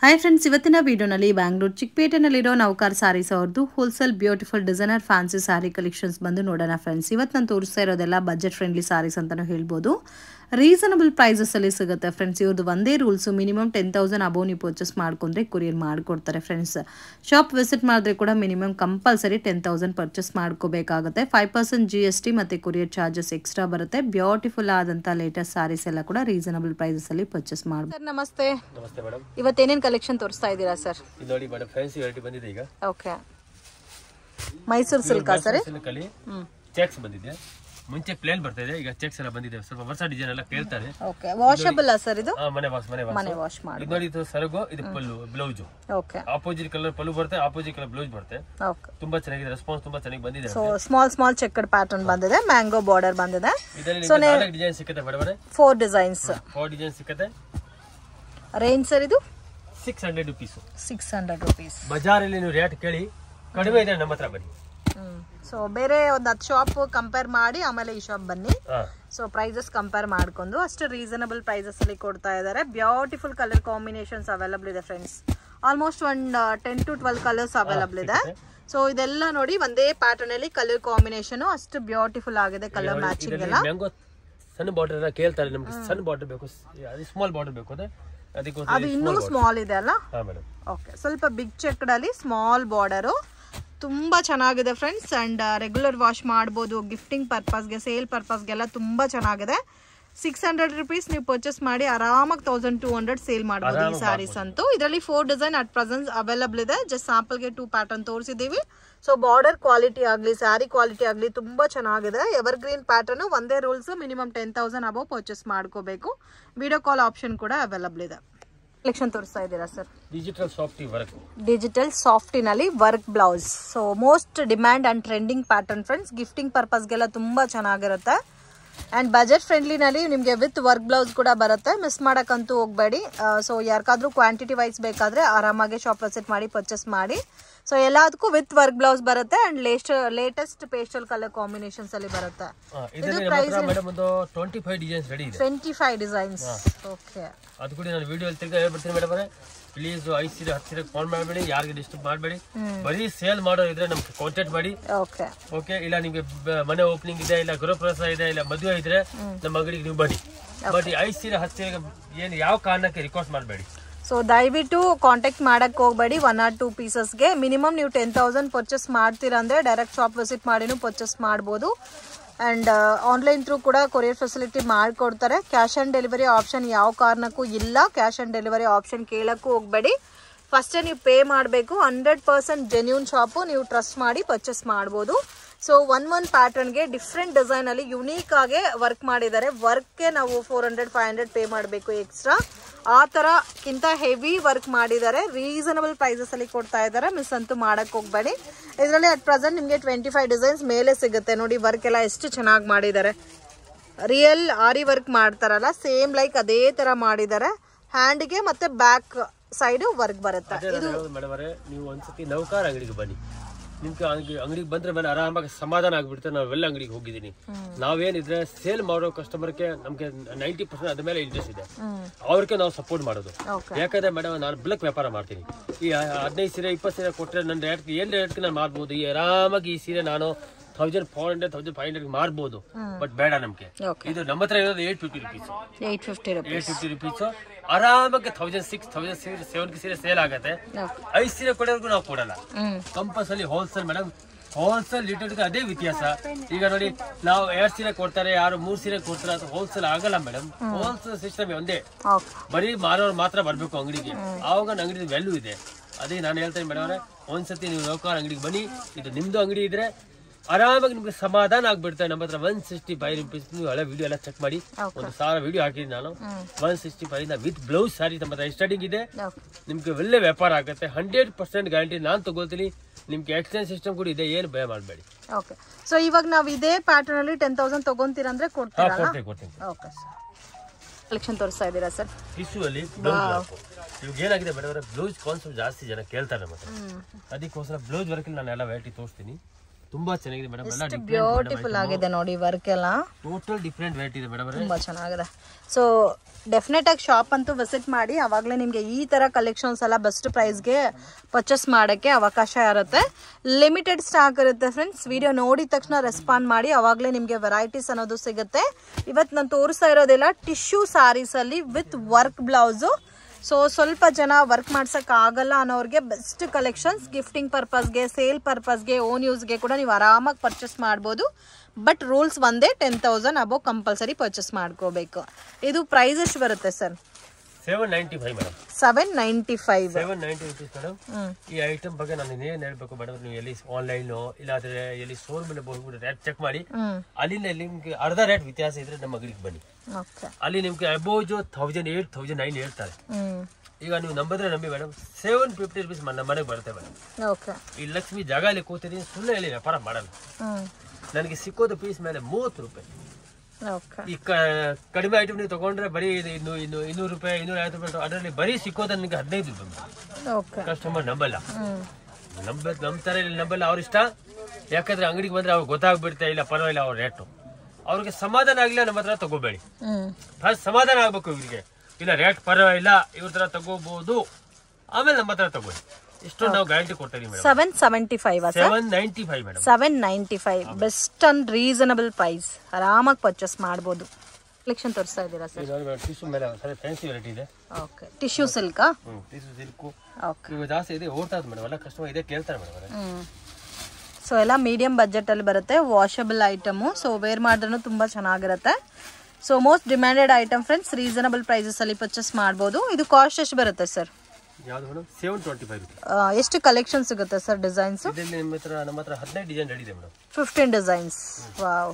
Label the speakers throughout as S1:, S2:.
S1: Hi friends ಇವತ್ತಿನ ವಿಡಿಯೋನಲ್ಲಿ ಬ್ಯಾಂಗ್ಳೂರು ಚಿಕ್ಕಪೇಟೆನಲ್ಲಿರೋ ನೌಕಾರ್ ಸಾರೀಸ್ ಅವ್ರದ್ದು wholesale beautiful designer fancy saree collections ಬಂದು ನೋಡೋಣ ಫ್ರೆಂಡ್ಸ್ ಇವತ್ತು ನಾನು ತೋರಿಸ್ತಾ ಇರೋದೆಲ್ಲ ಬಜೆಟ್ ಫ್ರೆಂಡ್ಲಿ ಸಾರೀಸ್ ಅಂತಲೂ ಹೇಳ್ಬೋದು ರೀಸನಬಲ್ ಪ್ರೈಸಸಲ್ಲಿ ಸಿಗುತ್ತೆ ಫ್ರೆಂಡ್ಸ್ ಇವ್ರದ್ದು ಒಂದೇ rules minimum ten thousand above ನೀವು ಪರ್ಚೇಸ್ ಮಾಡ್ಕೊಂಡ್ರೆ ಕೊರಿಯರ್ ಮಾಡಿಕೊಡ್ತಾರೆ ಫ್ರೆಂಡ್ಸ್ ಶಾಪ್ ವಿಸಿಟ್ ಮಾಡಿದ್ರೆ ಕೂಡ minimum compulsory ten thousand purchase ಮಾಡ್ಕೋಬೇಕಾಗುತ್ತೆ five percent G S T ಮತ್ತು ಕೊರಿಯರ್ ಚಾರ್ಜಸ್ ಎಕ್ಸ್ಟ್ರಾ ಬರುತ್ತೆ ಬ್ಯೂಟಿಫುಲ್ ಆದಂಥ ಲೇಟೆಸ್ಟ್ ಸಾರೀಸ್ ಎಲ್ಲ ಕೂಡ ರೀಸನಬಲ್ ಪ್ರೈಸಸಲ್ಲಿ ಪರ್ಚೇಸ್ ಮಾಡ್ಬೋದು
S2: ಸರ್ ನಮಸ್ತೆ
S3: ನಮಸ್ತೆ ಮೇಡಮ್
S2: ಇವತ್ತೇನೇನು ಕಲೆಕ್ಷನ್ ತೋರಿಸ್ತಾ ಇದ್ದೀರಾ ಸರ್
S3: ಇದು ನೋಡಿ ಮೇಡಮ್ ಫ್ಯಾನ್ಸಿ ವೆರೈಟಿ ಬಂದಿದೆ ಈಗ
S2: ಓಕೆ ಮೈಸೂರು ಸಿಲ್ಕಾ ಸರ್
S3: ಸಿಲ್ಕಲ್ಲಿ ಚೆಕ್ಸ್ ಬಂದಿದೆ ಮುಂಚೆ ಪ್ಲೇನ್ ಬರ್ತಾ ಇದೆ ಈಗ ಚೆಕ್ಸ್ ಎಲ್ಲ ಬಂದಿದೆ ಸ್ವಲ್ಪ ಹೊಸ ಡಿಸೈನ್ ಎಲ್ಲ ಕೇಳ್ತಾರೆ
S2: ಓಕೆ ವಾಷಬಲ್ ಸರ್ ಇದು
S3: ಆ, ಮನೆ ವಾಸ್ ಮನೆ ವಾಸ್
S2: ಮನೆ ವಾಶ್ ಮಾಡಿ
S3: ಇದು ನೋಡಿ ಇದು ಸರಗು ಇದು ಪಲ್ಲು ಬ್ಲೌಸು
S2: ಓಕೆ
S3: ಆಪೋಸಿಟ್ ಕಲರ್ ಪಲ್ಲು ಬರುತ್ತೆ ಆಪೋಸಿಟ್ ಕಲರ್ ಬ್ಲೌಸ್ ಬರುತ್ತೆ
S2: ಓಕೆ
S3: ತುಂಬಾ ಚೆನ್ನಾಗಿದೆ ರೆಸ್ಪಾನ್ಸ್ ತುಂಬಾ ಚೆನ್ನಾಗಿ ಬಂದಿದೆ
S2: so small small checked pattern ಬಂದಿದೆ ಮ್ಯಾಂಗೋ ಬಾರ್ಡರ್ ಬಂದಿದೆ
S3: ಇದರಲ್ಲಿ ನಿಮ್ಗೆ ನಾಲ್ಕು ಡಿಸೈನ್ ಸಿಕ್ಕತ್ತೆ madam
S2: four designs
S3: four design ಸಿಕ್ಕತ್ತೆ
S2: ರೇಂಜ್ ಸರ್ ಇದು
S3: six hundred rupees
S2: six hundred rupees
S3: ಬಜಾರಲ್ಲಿ ನೀವು ರೇಟ್ ಕೇಳಿ ಕಡಿಮೆ ಇದೆ ನಮ್ಮ ಹತ್ರ ಬನ್ನಿ
S2: ಸೊ ಬೇರೆ ಒಂದು ಹತ್ತು ಶಾಪ್ ಕಂಪೇರ್ ಮಾಡಿ ಆಮೇಲೆ ಈ ಶಾಪ್ ಬನ್ನಿ
S3: ಹಾ
S2: ಸೊ ಪ್ರೈಸಸ್ ಕಂಪೇರ್ ಮಾಡ್ಕೊಂಡು ಅಷ್ಟು ರೀಸನಬಲ್ ಪ್ರೈಸಸ್ ಅಲ್ಲಿ ಕೊಡ್ತಾ ಇದ್ದಾರೆ ಬ್ಯೂಟಿಫುಲ್ ಕಲರ್ ಕಾಂಬಿನೇಷನ್ಸ್ ಅವೈಲಬಲ್ ಇದೆ ಫ್ರೆಂಡ್ಸ್ ಆಲ್ಮೋಸ್ಟ್ ಒಂದು ten to twelve colours available ಇದೆ ಸೊ ಇದೆಲ್ಲ ನೋಡಿ ಒಂದೇ ಪ್ಯಾಟರ್ನ್ ಅಲ್ಲಿ ಕಲರ್ ಕಾಂಬಿನೇಷನ್ ಅಷ್ಟು ಬ್ಯೂಟಿಫುಲ್ ಆಗಿದೆ ಕಲರ್ ಮ್ಯಾಚಿಂಗ್ ಎಲ್ಲ
S3: ಮ್ಯಾಂಗೋ ಸಣ್ಣ ಬಾರ್ಡರ್ ಎಲ್ಲ ಕೇಳ್ತಾರೆ ನಮ್ಗೆ ಸಣ್ಣ ಬಾರ್ಡರ್ ಬೇಕು ಅದು ಸ್ಮಾಲ್ ಬಾರ್ಡರ್ ಬೇಕು ಅಂದ್ರೆ ಅದಕ್ಕೋಸ್ಕರ
S2: ಅದು ಇನ್ನೂ ಸ್ಮಾಲ್ ಇದೆ ಅಲ್ಲ
S3: ಹಾ ಮೇಡಮ್
S2: ಓಕೆ ಸ್ವಲ್ಪ ಬಿಗ್ ಚೆಕ್ಡಲ್ಲಿ ಸ್ಮಾಲ್ ಬಾರ್ಡರು ತುಂಬ ಚೆನ್ನಾಗಿದೆ ಫ್ರೆಂಡ್ಸ್ ಆ್ಯಂಡ್ ರೆಗ್ಯುಲರ್ ವಾಶ್ ಮಾಡ್ಬೋದು ಗಿಫ್ಟಿಂಗ್ ಪರ್ಪಸ್ಗೆ ಸೇಲ್ ಪರ್ಪಸ್ಗೆಲ್ಲ ತುಂಬ ಚೆನ್ನಾಗಿದೆ ಸಿಕ್ಸ್ ಹಂಡ್ರೆಡ್ ರುಪೀಸ್ ನೀವು ಪರ್ಚೇಸ್ ಮಾಡಿ ಆರಾಮಾಗಿ ತೌಸಂಡ್ ಟೂ ಹಂಡ್ರೆಡ್ ಸೇಲ್ ಮಾಡ್ಬೋದು ಈ ಸ್ಯಾರೀಸ್ ಅಂತೂ ಇದರಲ್ಲಿ four design at present available ಇದೆ ಜಸ್ಟ್ ಸ್ಯಾಂಪಲ್ಗೆ ಟೂ ಪ್ಯಾಟರ್ನ್ ತೋರಿಸಿದ್ದೀವಿ ಸೊ ಬಾರ್ಡರ್ ಕ್ವಾಲಿಟಿ ಆಗಲಿ ಸ್ಯಾರಿ ಕ್ವಾಲಿಟಿ ಆಗಲಿ ತುಂಬ ಚೆನ್ನಾಗಿದೆ ಎವರ್ ಗ್ರೀನ್ ಪ್ಯಾಟರ್ನು ಒಂದೇ rules minimum ten thousand above purchase ಮಾಡ್ಕೋಬೇಕು ವಿಡಿಯೋ ಕಾಲ್ ಆಪ್ಷನ್ ಕೂಡ ಅವೈಲಬಲ್ ಇದೆ ಕಲೆಕ್ಷನ್ ತೋರಿಸ್ತಾ ಇದ್ದೀರಾ sir
S3: digital softy work
S2: digital ಸಾಫ್ಟಿನಲ್ಲಿ work blouse so most demand and trending pattern friends gifting ಪರ್ಪಸ್ಗೆಲ್ಲ ತುಂಬ ಚೆನ್ನಾಗಿರುತ್ತೆ ಆ್ಯಂಡ್ ಬಜೆಟ್ ಫ್ರೆಂಡ್ಲಿನಲ್ಲಿ ನಿಮಗೆ ವಿತ್ ವರ್ಕ್ ಬ್ಲೌಸ್ ಕೂಡ ಬರುತ್ತೆ ಮಿಸ್ ಮಾಡೋಕ್ಕಂತೂ ಹೋಗಬೇಡಿ ಸೊ ಯಾರಿಗಾದ್ರೂ ಕ್ವಾಂಟಿಟಿ ವೈಸ್ ಬೇಕಾದರೆ ಆರಾಮಾಗಿ ಶಾಪ್ ವಿಸಿಟ್ ಮಾಡಿ ಪರ್ಚೇಸ್ ಮಾಡಿ ಸೊ ಎಲ್ಲದಕ್ಕೂ ವಿತ್ ವರ್ಕ್ ಬ್ಲೌಸ್ ಬರುತ್ತೆ and latest latest pastel colour combinations ಅಲ್ಲಿ ಬರುತ್ತೆ
S3: ಇದರಲ್ಲಿ ನಮ್ಮ ಹತ್ರ ಮೇಡಮ್ ಒಂದು ಟ್ವೆಂಟಿ ಫೈವ್ ಡಿಸೈನ್ಸ್ ರೆಡಿ ಇದೆ
S2: ಟ್ವೆಂಟಿ ಫೈವ್ ಡಿಸೈನ್ಸ್ ಓಕೆ
S3: ಅದು ಕೂಡ ನಾನು ವಿಡಿಯೋ ತಿರ್ಗಾ ಹೇಳ್ಬಿಡ್ತೀನಿ ಮೇಡಮ್ ಅವರೇ ಪ್ಲೀಸ್ ಐದು ಸೀರೆ ಹತ್ತು ಸೀರೆ ಫೋನ್ ಮಾಡಬೇಡಿ ಯಾರಿಗೆ ಡಿಸ್ಟರ್ಬ್ ಮಾಡಬೇಡಿ ಬರೀ ಸೇಲ್ ಮಾಡೋ ಇದ್ರೆ ನಮ್ಗೆ ಕಾಂಟ್ಯಾಕ್ಟ್ ಮಾಡಿ
S2: ಓಕೆ
S3: ಓಕೆ ಇಲ್ಲ ನಿಮಗೆ ಬ- ಮನೆ ಓಪನಿಂಗ್ ಇದೆ ಇಲ್ಲ ಗೃಹಪ್ರವೇಶ ಇದೆ ಇಲ್ಲ ಮದುವೆ ಇದ್ರೆ ನಮ್ಮ ಅಂಗಡಿಗೆ ನೀವು ಬನ್ನಿ ಬಟ್ ಈ ಐದು ಸೀರೆ ಹತ್ತು ಸೀರೆ ಏನು ಯಾವ ಕಾರಣಕ್ಕೆ ರಿಕ್ವೆಸ್ಟ್ ಮಾಡಬೇಡಿ
S2: ಸೊ ದಯವಿಟ್ಟು ಕಾಂಟ್ಯಾಕ್ಟ್ ಮಾಡಕ್ಕೆ ಹೋಗಬೇಡಿ ಒನ್ ಆರ್ ಟೂ ಪೀಸಸ್ಗೆ ಮಿನಿಮಮ್ ನೀವು ಟೆನ್ ತೌಸಂಡ್ ಪರ್ಚೇಸ್ ಮಾಡ್ತೀರಾ ಅಂದರೆ ಡೈರೆಕ್ಟ್ ಶಾಪ್ ವಿಸಿಟ್ ಮಾಡಿನೂ ಪರ್ಚೇಸ್ ಮಾಡ್ಬೋದು ಆ್ಯಂಡ್ ಆನ್ಲೈನ್ ಥ್ರೂ ಕೂಡ ಕೊರಿಯರ್ ಫೆಸಿಲಿಟಿ ಮಾಡಿಕೊಡ್ತಾರೆ ಕ್ಯಾಶ್ ಆನ್ ಡೆಲಿವರಿ ಆಪ್ಷನ್ ಯಾವ ಕಾರಣಕ್ಕೂ ಇಲ್ಲ ಕ್ಯಾಶ್ ಆನ್ ಡೆಲಿವರಿ ಆಪ್ಷನ್ ಕೇಳಕ್ಕೂ ಹೋಗಬೇಡಿ ಫಸ್ಟೇ ನೀವು ಪೇ ಮಾಡಬೇಕು ಹಂಡ್ರೆಡ್ ಪರ್ಸೆಂಟ್ ಜೆನ್ಯೂನ್ ಶಾಪು ನೀವು ಟ್ರಸ್ಟ್ ಮಾಡಿ ಪರ್ಚೇಸ್ ಮಾಡ್ಬೋದು ಸೊ ಒನ್ ಒನ್ ಪ್ಯಾಟರ್ನ್ಗೆ ಡಿಫ್ರೆಂಟ್ ಡಿಸೈನಲ್ಲಿ ಯುನೀಕ್ ಆಗಿ ವರ್ಕ್ ಮಾಡಿದ್ದಾರೆ ವರ್ಕ್ಗೆ ನಾವು four hundred five hundred pay ಮಾಡಬೇಕು ಎಕ್ಸ್ಟ್ರಾ ಆ ಥರಕ್ಕಿಂತ ಹೆವಿ ವರ್ಕ್ ಮಾಡಿದ್ದಾರೆ ರೀಸನಬಲ್ ಪ್ರೈಸಸಲ್ಲಿ ಕೊಡ್ತಾ ಇದ್ದಾರೆ ಮಿಸ್ ಅಂತೂ ಮಾಡಕ್ಕೆ ಹೋಗಬೇಡಿ ಇದರಲ್ಲಿ ಅಟ್ ಪ್ರೆಸೆಂಟ್ ನಿಮಗೆ ಟ್ವೆಂಟಿ ಫೈವ್ ಡಿಸೈನ್ಸ್ ಮೇಲೆ ಸಿಗುತ್ತೆ ನೋಡಿ ವರ್ಕ್ ಎಲ್ಲ ಎಷ್ಟು ಚೆನ್ನಾಗಿ ಮಾಡಿದ್ದಾರೆ ರಿಯಲ್ ಆರಿ ವರ್ಕ್ ಮಾಡ್ತಾರಲ್ಲ ಸೇಮ್ ಲೈಕ್ ಅದೇ ಥರ ಮಾಡಿದ್ದಾರೆ ಹ್ಯಾಂಡ್ಗೆ ಮತ್ತೆ ಬ್ಯಾಕ್ ಸೈಡು ವರ್ಕ್ ಬರುತ್ತೆ
S3: ಅದೇ ನಾನು ಹೇಳೋದು ಮೇಡಮ್ ಅವರೇ ನೀವು ಒಂದ್ಸತಿ ನೌಕಾರ ಅಂಗಡಿಗೆ ಬನ್ನಿ ನಿಮ್ಗೆ ಅಂಗಡಿ ಅಂಗಡಿಗೆ ಬಂದ್ರೆ ಮೇಲೆ ಆರಾಮಾಗಿ ಸಮಾಧಾನ ಆಗ್ಬಿಡುತ್ತೆ ನಾವೆಲ್ಲ ಅಂಗಡಿಗೆ ಹೋಗಿದ್ದೀನಿ ನಾವೇನಿದ್ರೆ ಸೇಲ್ ಮಾಡೋ ಕಸ್ಟಮರ್ಗೆ ನಮ್ಗೆ ನೈಂಟಿ ಪರ್ಸೆಂಟ್ ಅದ ಮೇಲೆ ಇಂಟ್ರೆಸ್ಟ್ ಇದೆ ಅವ್ರಿಗೆ ನಾವು ಸಪೋರ್ಟ್ ಮಾಡೋದು
S2: ಓಕೆ
S3: ಯಾಕಂದ್ರೆ ಮೇಡಮ್ ನಾನು ಬ್ಲಕ್ ವ್ಯಾಪಾರ ಮಾಡ್ತೀನಿ ಈ ಹದಿನೈದು ಸೀರೆ ಇಪ್ಪತ್ತು ಸೀರೆ ಕೊಟ್ಟರೆ ನನ್ನ ರೇಟ್ ಏನ್ ರೇಟ್ಗೆ ನಾನು ಮಾರ್ಬೋದು ಈ ಆರಾಮಾಗಿ ಈ ಸೀರೆ ನಾನು thousand four hundred thousand five hundred ಮಾರ್ಬೋದು ಬಟ್ ಬೇಡ ನಮ್ಗೆ
S2: ಓಕೆ
S3: ಇದು ನಮ್ಮ ಹತ್ರ ಇರೋದು eight fifty rupees
S2: eight fifty
S3: eight
S2: rupees
S3: fifty rupees ಆರಾಮಾಗಿ ತೌಸಂಡ್ ಸಿಕ್ಸ್ ತೌಸಂಡ್ ಸೀರೆ ಸೆವೆನ್ ಸೀರೆ ಸೇಲ್ ಆಗುತ್ತೆ
S2: ಓಕೆ
S3: ಐದು ಸೀರೆ ಕೊಡೋರ್ಗು ನಾವು ಕೊಡಲ್ಲ
S2: ಹ್ಞೂ
S3: ಕಂಪಲ್ಸರಿ ಹೋಲ್ಸೇಲ್ ಮೇಡಮ್ ಹೋಲ್ಸೇಲ್ ಲೀಟರ್ಗೆ ಅದೇ ವ್ಯತ್ಯಾಸ ಈಗ ನೋಡಿ ನಾವು ಎರಡ್ ಸೀರೆ ಕೊಡ್ತಾರೆ ಯಾರು ಮೂರ್ ಸೀರೆ ಕೊಡ್ತಾರೆ ಅದು ಹೋಲ್ಸೇಲ್ ಆಗಲ್ಲ ಮೇಡಮ್ ಹೋಲ್ಸೇಲ್ ಸಿಸ್ಟಮ್ ಒಂದೇ
S2: ಓಕೆ
S3: ಬರೀ ಮಾರೋರು ಮಾತ್ರ ಬರ್ಬೇಕು ಅಂಗಡಿಗೆ ಆವಾಗ ನನ್ನ ಅಂಗಡಿ ವ್ಯಾಲ್ಯೂ ಇದೆ ಅದೇ ನಾನು ಹೇಳ್ತೇನೆ ಮೇಡಮ್ ಅವರೇ ಒಂದ್ಸತಿ ನೀವು ಲೋಕಲ್ ಅಂಗಡಿಗೆ ಬನ್ನಿ ಇದು ನಿಮ್ದು ಅಂಗಡಿ ಇದ್ರೆ ಆರಾಮಾಗಿ ನಿಮ್ಗೆ ಸಮಾಧಾನ ಆಗ್ಬಿಡ್ತಾರೆ ನಮ್ಮ ಹತ್ರ ಒನ್ ಸಿಕ್ಸ್ಟಿ ಫೈವ್ ರುಪೀಸ್ ನೀವು ಹಳೆ ವಿಡಿಯೋ ಎಲ್ಲ ಚೆಕ್ ಮಾಡಿ ಒಂದು ಸಾವಿರ ವಿಡಿಯೋ ಹಾಕಿದ್ದೀನಿ ನಾನು one sixty five with blouse saree ನಮ್ಮ ಹತ್ರ ಸ್ಟಾರ್ಟಿಂಗ್ ಇದೆ
S2: ಓಕೆ
S3: ನಿಮ್ಗೆ ಒಳ್ಳೆ ವ್ಯಾಪಾರ ಆಗುತ್ತೆ ಹಂಡ್ರೆಡ್ ಪರ್ಸೆಂಟ್ ಗ್ಯಾರಂಟಿ ನಾನು ತಗೊಳ್ತೀನಿ ನಿಮ್ಗೆ ಎಕ್ಸ್ಚೇಂಜ್ ಸಿಸ್ಟಮ್ ಕೂಡ ಇದೆ ಏನು ಭಯ ಮಾಡಬೇಡಿ
S2: ಓಕೆ ಸೊ ಇವಾಗ ನಾವು ಇದೇ ಪ್ಯಾಟರ್ನ್ ಅಲ್ಲಿ ಟೆನ್ ತೌಸಂಡ್ ತಗೊಂತೀರಂದ್ರೆ
S3: ಹಾ
S2: ಕೊಡ್ತೀರಲ್ಲ
S3: ಕೊಡ್ತೀನಿ ಕೊಡ್ತೀನಿ
S2: ಓಕೆ ಸರ್ ಕಲೆಕ್ಷನ್ ತೋರಿಸ್ತಾ ಇದ್ದೀರಾ ಸರ್
S3: ಟಿಶ್ಯೂ ಅಲ್ಲಿ ಬ್ಲೌಸ್ ಇವಾಗ ಏನಾಗಿದೆ ಮೇಡಮ್ ಬ್ಲೌಸ್ ಕಾನ್ಸೆಪ್ಟ್ ಜಾಸ್ತಿ ಜನ ಕೇಳ್ತಾರೆ ನಮ್ಮ ಹತ್ರ ಅದಕ್ಕೋಸ್ಕರ ಬ್ಲೌಸ್ ವರ್ಕ್ ನಾನು ಎಲ್ಲ ವೆರೈಟಿ ತೋರಿಸ್ತೀನಿ ತುಂಬಾ ಚೆನ್ನಾಗಿದೆ ಮೇಡಮ್ ಎಲ್ಲ
S2: ಬ್ಯೂಟಿಫುಲ್ ಆಗಿದೆ ನೋಡಿ ವರ್ಕ್ ಎಲ್ಲ
S3: ಟೋಟಲ್ ಡಿಫ್ರೆಂಟ್ ವೆರೈಟಿ ಇದೆ ಮೇಡಮ್
S2: ತುಂಬ ಚೆನ್ನಾಗಿದೆ ಸೊ ಡೆಫಿನೆಟ್ ಆಗಿ ಶಾಪ್ ಅಂತೂ ವಿಸಿಟ್ ಮಾಡಿ ಅವಾಗಲೇ ನಿಮಗೆ ಈ ಥರ ಕಲೆಕ್ಷನ್ಸ್ ಎಲ್ಲ ಬೆಸ್ಟ್ ಪ್ರೈಸ್ಗೆ ಪರ್ಚೇಸ್ ಮಾಡೋಕ್ಕೆ ಅವಕಾಶ ಇರುತ್ತೆ ಲಿಮಿಟೆಡ್ ಸ್ಟಾಕ್ ಇರುತ್ತೆ ಫ್ರೆಂಡ್ಸ್ ವಿಡಿಯೋ ನೋಡಿದ ತಕ್ಷಣ ರೆಸ್ಪಾಂಡ್ ಮಾಡಿ ಅವಾಗಲೇ ನಿಮಗೆ ವೆರೈಟೀಸ್ ಅನ್ನೋದು ಸಿಗುತ್ತೆ ಇವತ್ತು ನಾನು ತೋರಿಸ್ತಾ ಇರೋದೆಲ್ಲ ಟಿಶ್ಯೂ ಸ್ಯಾರೀಸಲ್ಲಿ ವಿತ್ ವರ್ಕ್ ಬ್ಲೌಸು ಸೊ ಸ್ವಲ್ಪ ಜನ ವರ್ಕ್ ಮಾಡ್ಸಕ್ ಆಗಲ್ಲ ಅನ್ನೋರಿಗೆ ಬೆಸ್ಟ್ ಕಲೆಕ್ಷನ್ಸ್ ಗಿಫ್ಟಿಂಗ್ ಪರ್ಪಸ್ಗೆ ಸೇಲ್ ಪರ್ಪಸ್ಗೆ ಓನ್ ಯೂಸ್ಗೆ ಕೂಡ ನೀವು ಆರಾಮಾಗಿ ಪರ್ಚೇಸ್ ಮಾಡ್ಬೋದು ಬಟ್ ರೂಲ್ಸ್ ಒಂದೇ ten thousand above compulsory purchase ಮಾಡ್ಕೋಬೇಕು ಇದು ಪ್ರೈಸ್ ಎಷ್ಟು ಬರುತ್ತೆ sir
S3: seven ninety five madam
S2: seven ninety five
S3: seven ninety rupees madam ಈ ಐಟಮ್ ಬಗ್ಗೆ ನಾನು ಇನ್ನೇನು ಹೇಳ್ಬೇಕು ಮೇಡಮ್ ನೀವು ಎಲ್ಲಿ ಆನ್ಲೈನ್ ಇಲ್ಲಾಂದ್ರೆ ಎಲ್ಲಿ ಶೋರೂಮ್ ಹೋಗ್ಬಿಟ್ಟು ರೇಟ್ ಚೆಕ್ ಮಾಡಿ ಅಲ್ಲಿಂದ ಇಲ್ಲಿ ನಿಮ್ಗೆ ಅರ್ಧ ರೇಟ್ ವ್ಯತ್ಯಾಸ ಇದ್ರೆ ನಮ್ಮ ಅಂಗಡಿಗೆ ಬನ್ನಿ
S2: ಓಕೆ
S3: ಅಲ್ಲಿ ನಿಮ್ಗೆ ಅಬೋಜ್ ತೌಸಂಡ್ ಏಟ್ ತೌಸಂಡ್ ನೈನ್ ಹೇಳ್ತಾರೆ
S2: ಹ್ಮ್
S3: ಈಗ ನೀವು ನಂಬಿದ್ರೆ ನಂಬಿ ಮೇಡಮ್ ಸೆವೆನ್ ಫಿಫ್ಟಿ ರುಪೀಸ್ ನಮ್ಮ ಮನೆಗೆ ಬರುತ್ತೆ ಮೇಡಮ್
S2: ಓಕೆ
S3: ಈ ಲಕ್ಷ್ಮಿ ಜಾಗ ಅಲ್ಲಿ ಕೂತಿದ್ದೀನಿ ಸುಳ್ಳು ಹೇಳಿ ವ್ಯಾಪಾರ ಮಾಡಲ್ಲ
S2: ಹ್ಮ್
S3: ನನಗೆ ಸಿಕ್ಕೋದು ಪೀಸ್ ಮೇಲೆ ಮೂವತ್ತು ರೂಪಾಯಿ
S2: ಓಕೆ
S3: ಈ ಕ- ಕಡಿಮೆ ಐಟಮ್ ನೀವು ತಗೊಂಡ್ರೆ ಬರೀ ಇದು ಇನ್ನು ಇನ್ನು ಇನ್ನೂರು ರೂಪಾಯಿ ಇನ್ನೂರ ಐವತ್ತು ರೂಪಾಯಿ ಅದರಲ್ಲಿ ಬರೀ ಸಿಕ್ಕೋದು ನನಗೆ ಹದಿನೈದು ರೂಪಾಯಿ
S2: ಓಕೆ
S3: ಕಸ್ಟಮರ್ ನಂಬಲ್ಲ
S2: ಹ್ಮ್
S3: ನಂಬ ನಂಬ್ತಾರೆ ಇಲ್ಲ ನಂಬಲ್ಲ ಅವ್ರ ಇಷ್ಟ ಯಾಕಂದ್ರೆ ಅಂಗಡಿಗೆ ಬಂದ್ರೆ ಅವ್ರಿಗೆ ಗೊತ್ತಾಗ್ಬಿಡುತ್ತೆ ಇಲ್ಲ ಪರವಾಗಿಲ್ಲ ಅವ್ರ ರೇಟು ಅವ್ರಿಗೆ ಸಮಾಧಾನ ಆಗಿಲ್ಲ ನಮ್ಮ ಹತ್ರ ತಗೋಬೇಡಿ
S2: ಹ್ಮ್
S3: ಫಸ್ಟ್ ಸಮಾಧಾನ ಆಗ್ಬೇಕು ಇವ್ರಿಗೆ ಇಲ್ಲ ರೇಟ್ ಪರವಾಗಿಲ್ಲ ಇವ್ರ ಹತ್ರ ತಗೋಬಹುದು ಆಮೇಲೆ ನಮ್ಮ ಹತ್ರ ತಗೋಳಿ ಇಷ್ಟು ನಾವು ಗ್ಯಾರಂಟಿ ಕೊಡ್ತಾ ಇದೀವಿ madam
S2: seven seventy five sir
S3: seven ninety five madam
S2: seven ninety five best and reasonable price ಆರಾಮಾಗಿ ಪರ್ಚೇಸ್ ಮಾಡ್ಬೋದು ಕಲೆಕ್ಷನ್ ತೋರಿಸ್ತಾ ಇದ್ದೀರಾ ಸರ್
S3: ಟಿಶ್ಯೂ ಮೇಲೆ ಸರಿ ಫ್ಯಾನ್ಸಿ ವೆರೈಟಿ ಇದೆ
S2: ಓಕೆ ಟಿಶ್ಯೂ ಸಿಲ್ಕಾ
S3: ಹ್ಮ್ ಟಿಶ್ಯೂ ಸಿಲ್ಕು
S2: ಓಕೆ
S3: ಇವಾಗ ಜಾಸ್ತಿ ಇದೆ ಓಡ್ತಾ ಇದೆ ಮೇಡಮ್ ಎಲ್ಲ ಕಸ್ಟಮರ್ ಇದೆ ಕೇಳ್ತಾರೆ ಮೇಡಮ್
S2: ಹ್ಮ್ ಸೊ ಎಲ್ಲ ಮೀಡಿಯಂ ಬಜೆಟಲ್ಲಿ ಬರುತ್ತೆ ವಾಷಬಲ್ ಐಟಮು ಸೊ ವೇರ್ ಮಾಡಿದ್ರೂ ತುಂಬ ಚೆನ್ನಾಗಿರುತ್ತೆ so most demanded item friends reasonable ಪ್ರೈಸಸಲ್ಲಿ ಪರ್ಚೇಸ್ ಮಾಡ್ಬೋದು ಇದು ಕಾಸ್ಟ್ ಎಷ್ಟು ಬರುತ್ತೆ ಸರ್
S3: ಯಾವ್ದು madam seven twenty five rupees
S2: ಎಷ್ಟು ಕಲೆಕ್ಷನ್ ಸಿಗುತ್ತೆ ಸರ್ ಡಿಸೈನ್ಸು
S3: ಇದರಲ್ಲಿ ನಿಮ್ಮ ಹತ್ರ ನಮ್ಮ ಹತ್ರ ಹದಿನೈದು ಡಿಸೈನ್ ರೆಡಿ ಇದೆ madam
S2: fifteen designs wow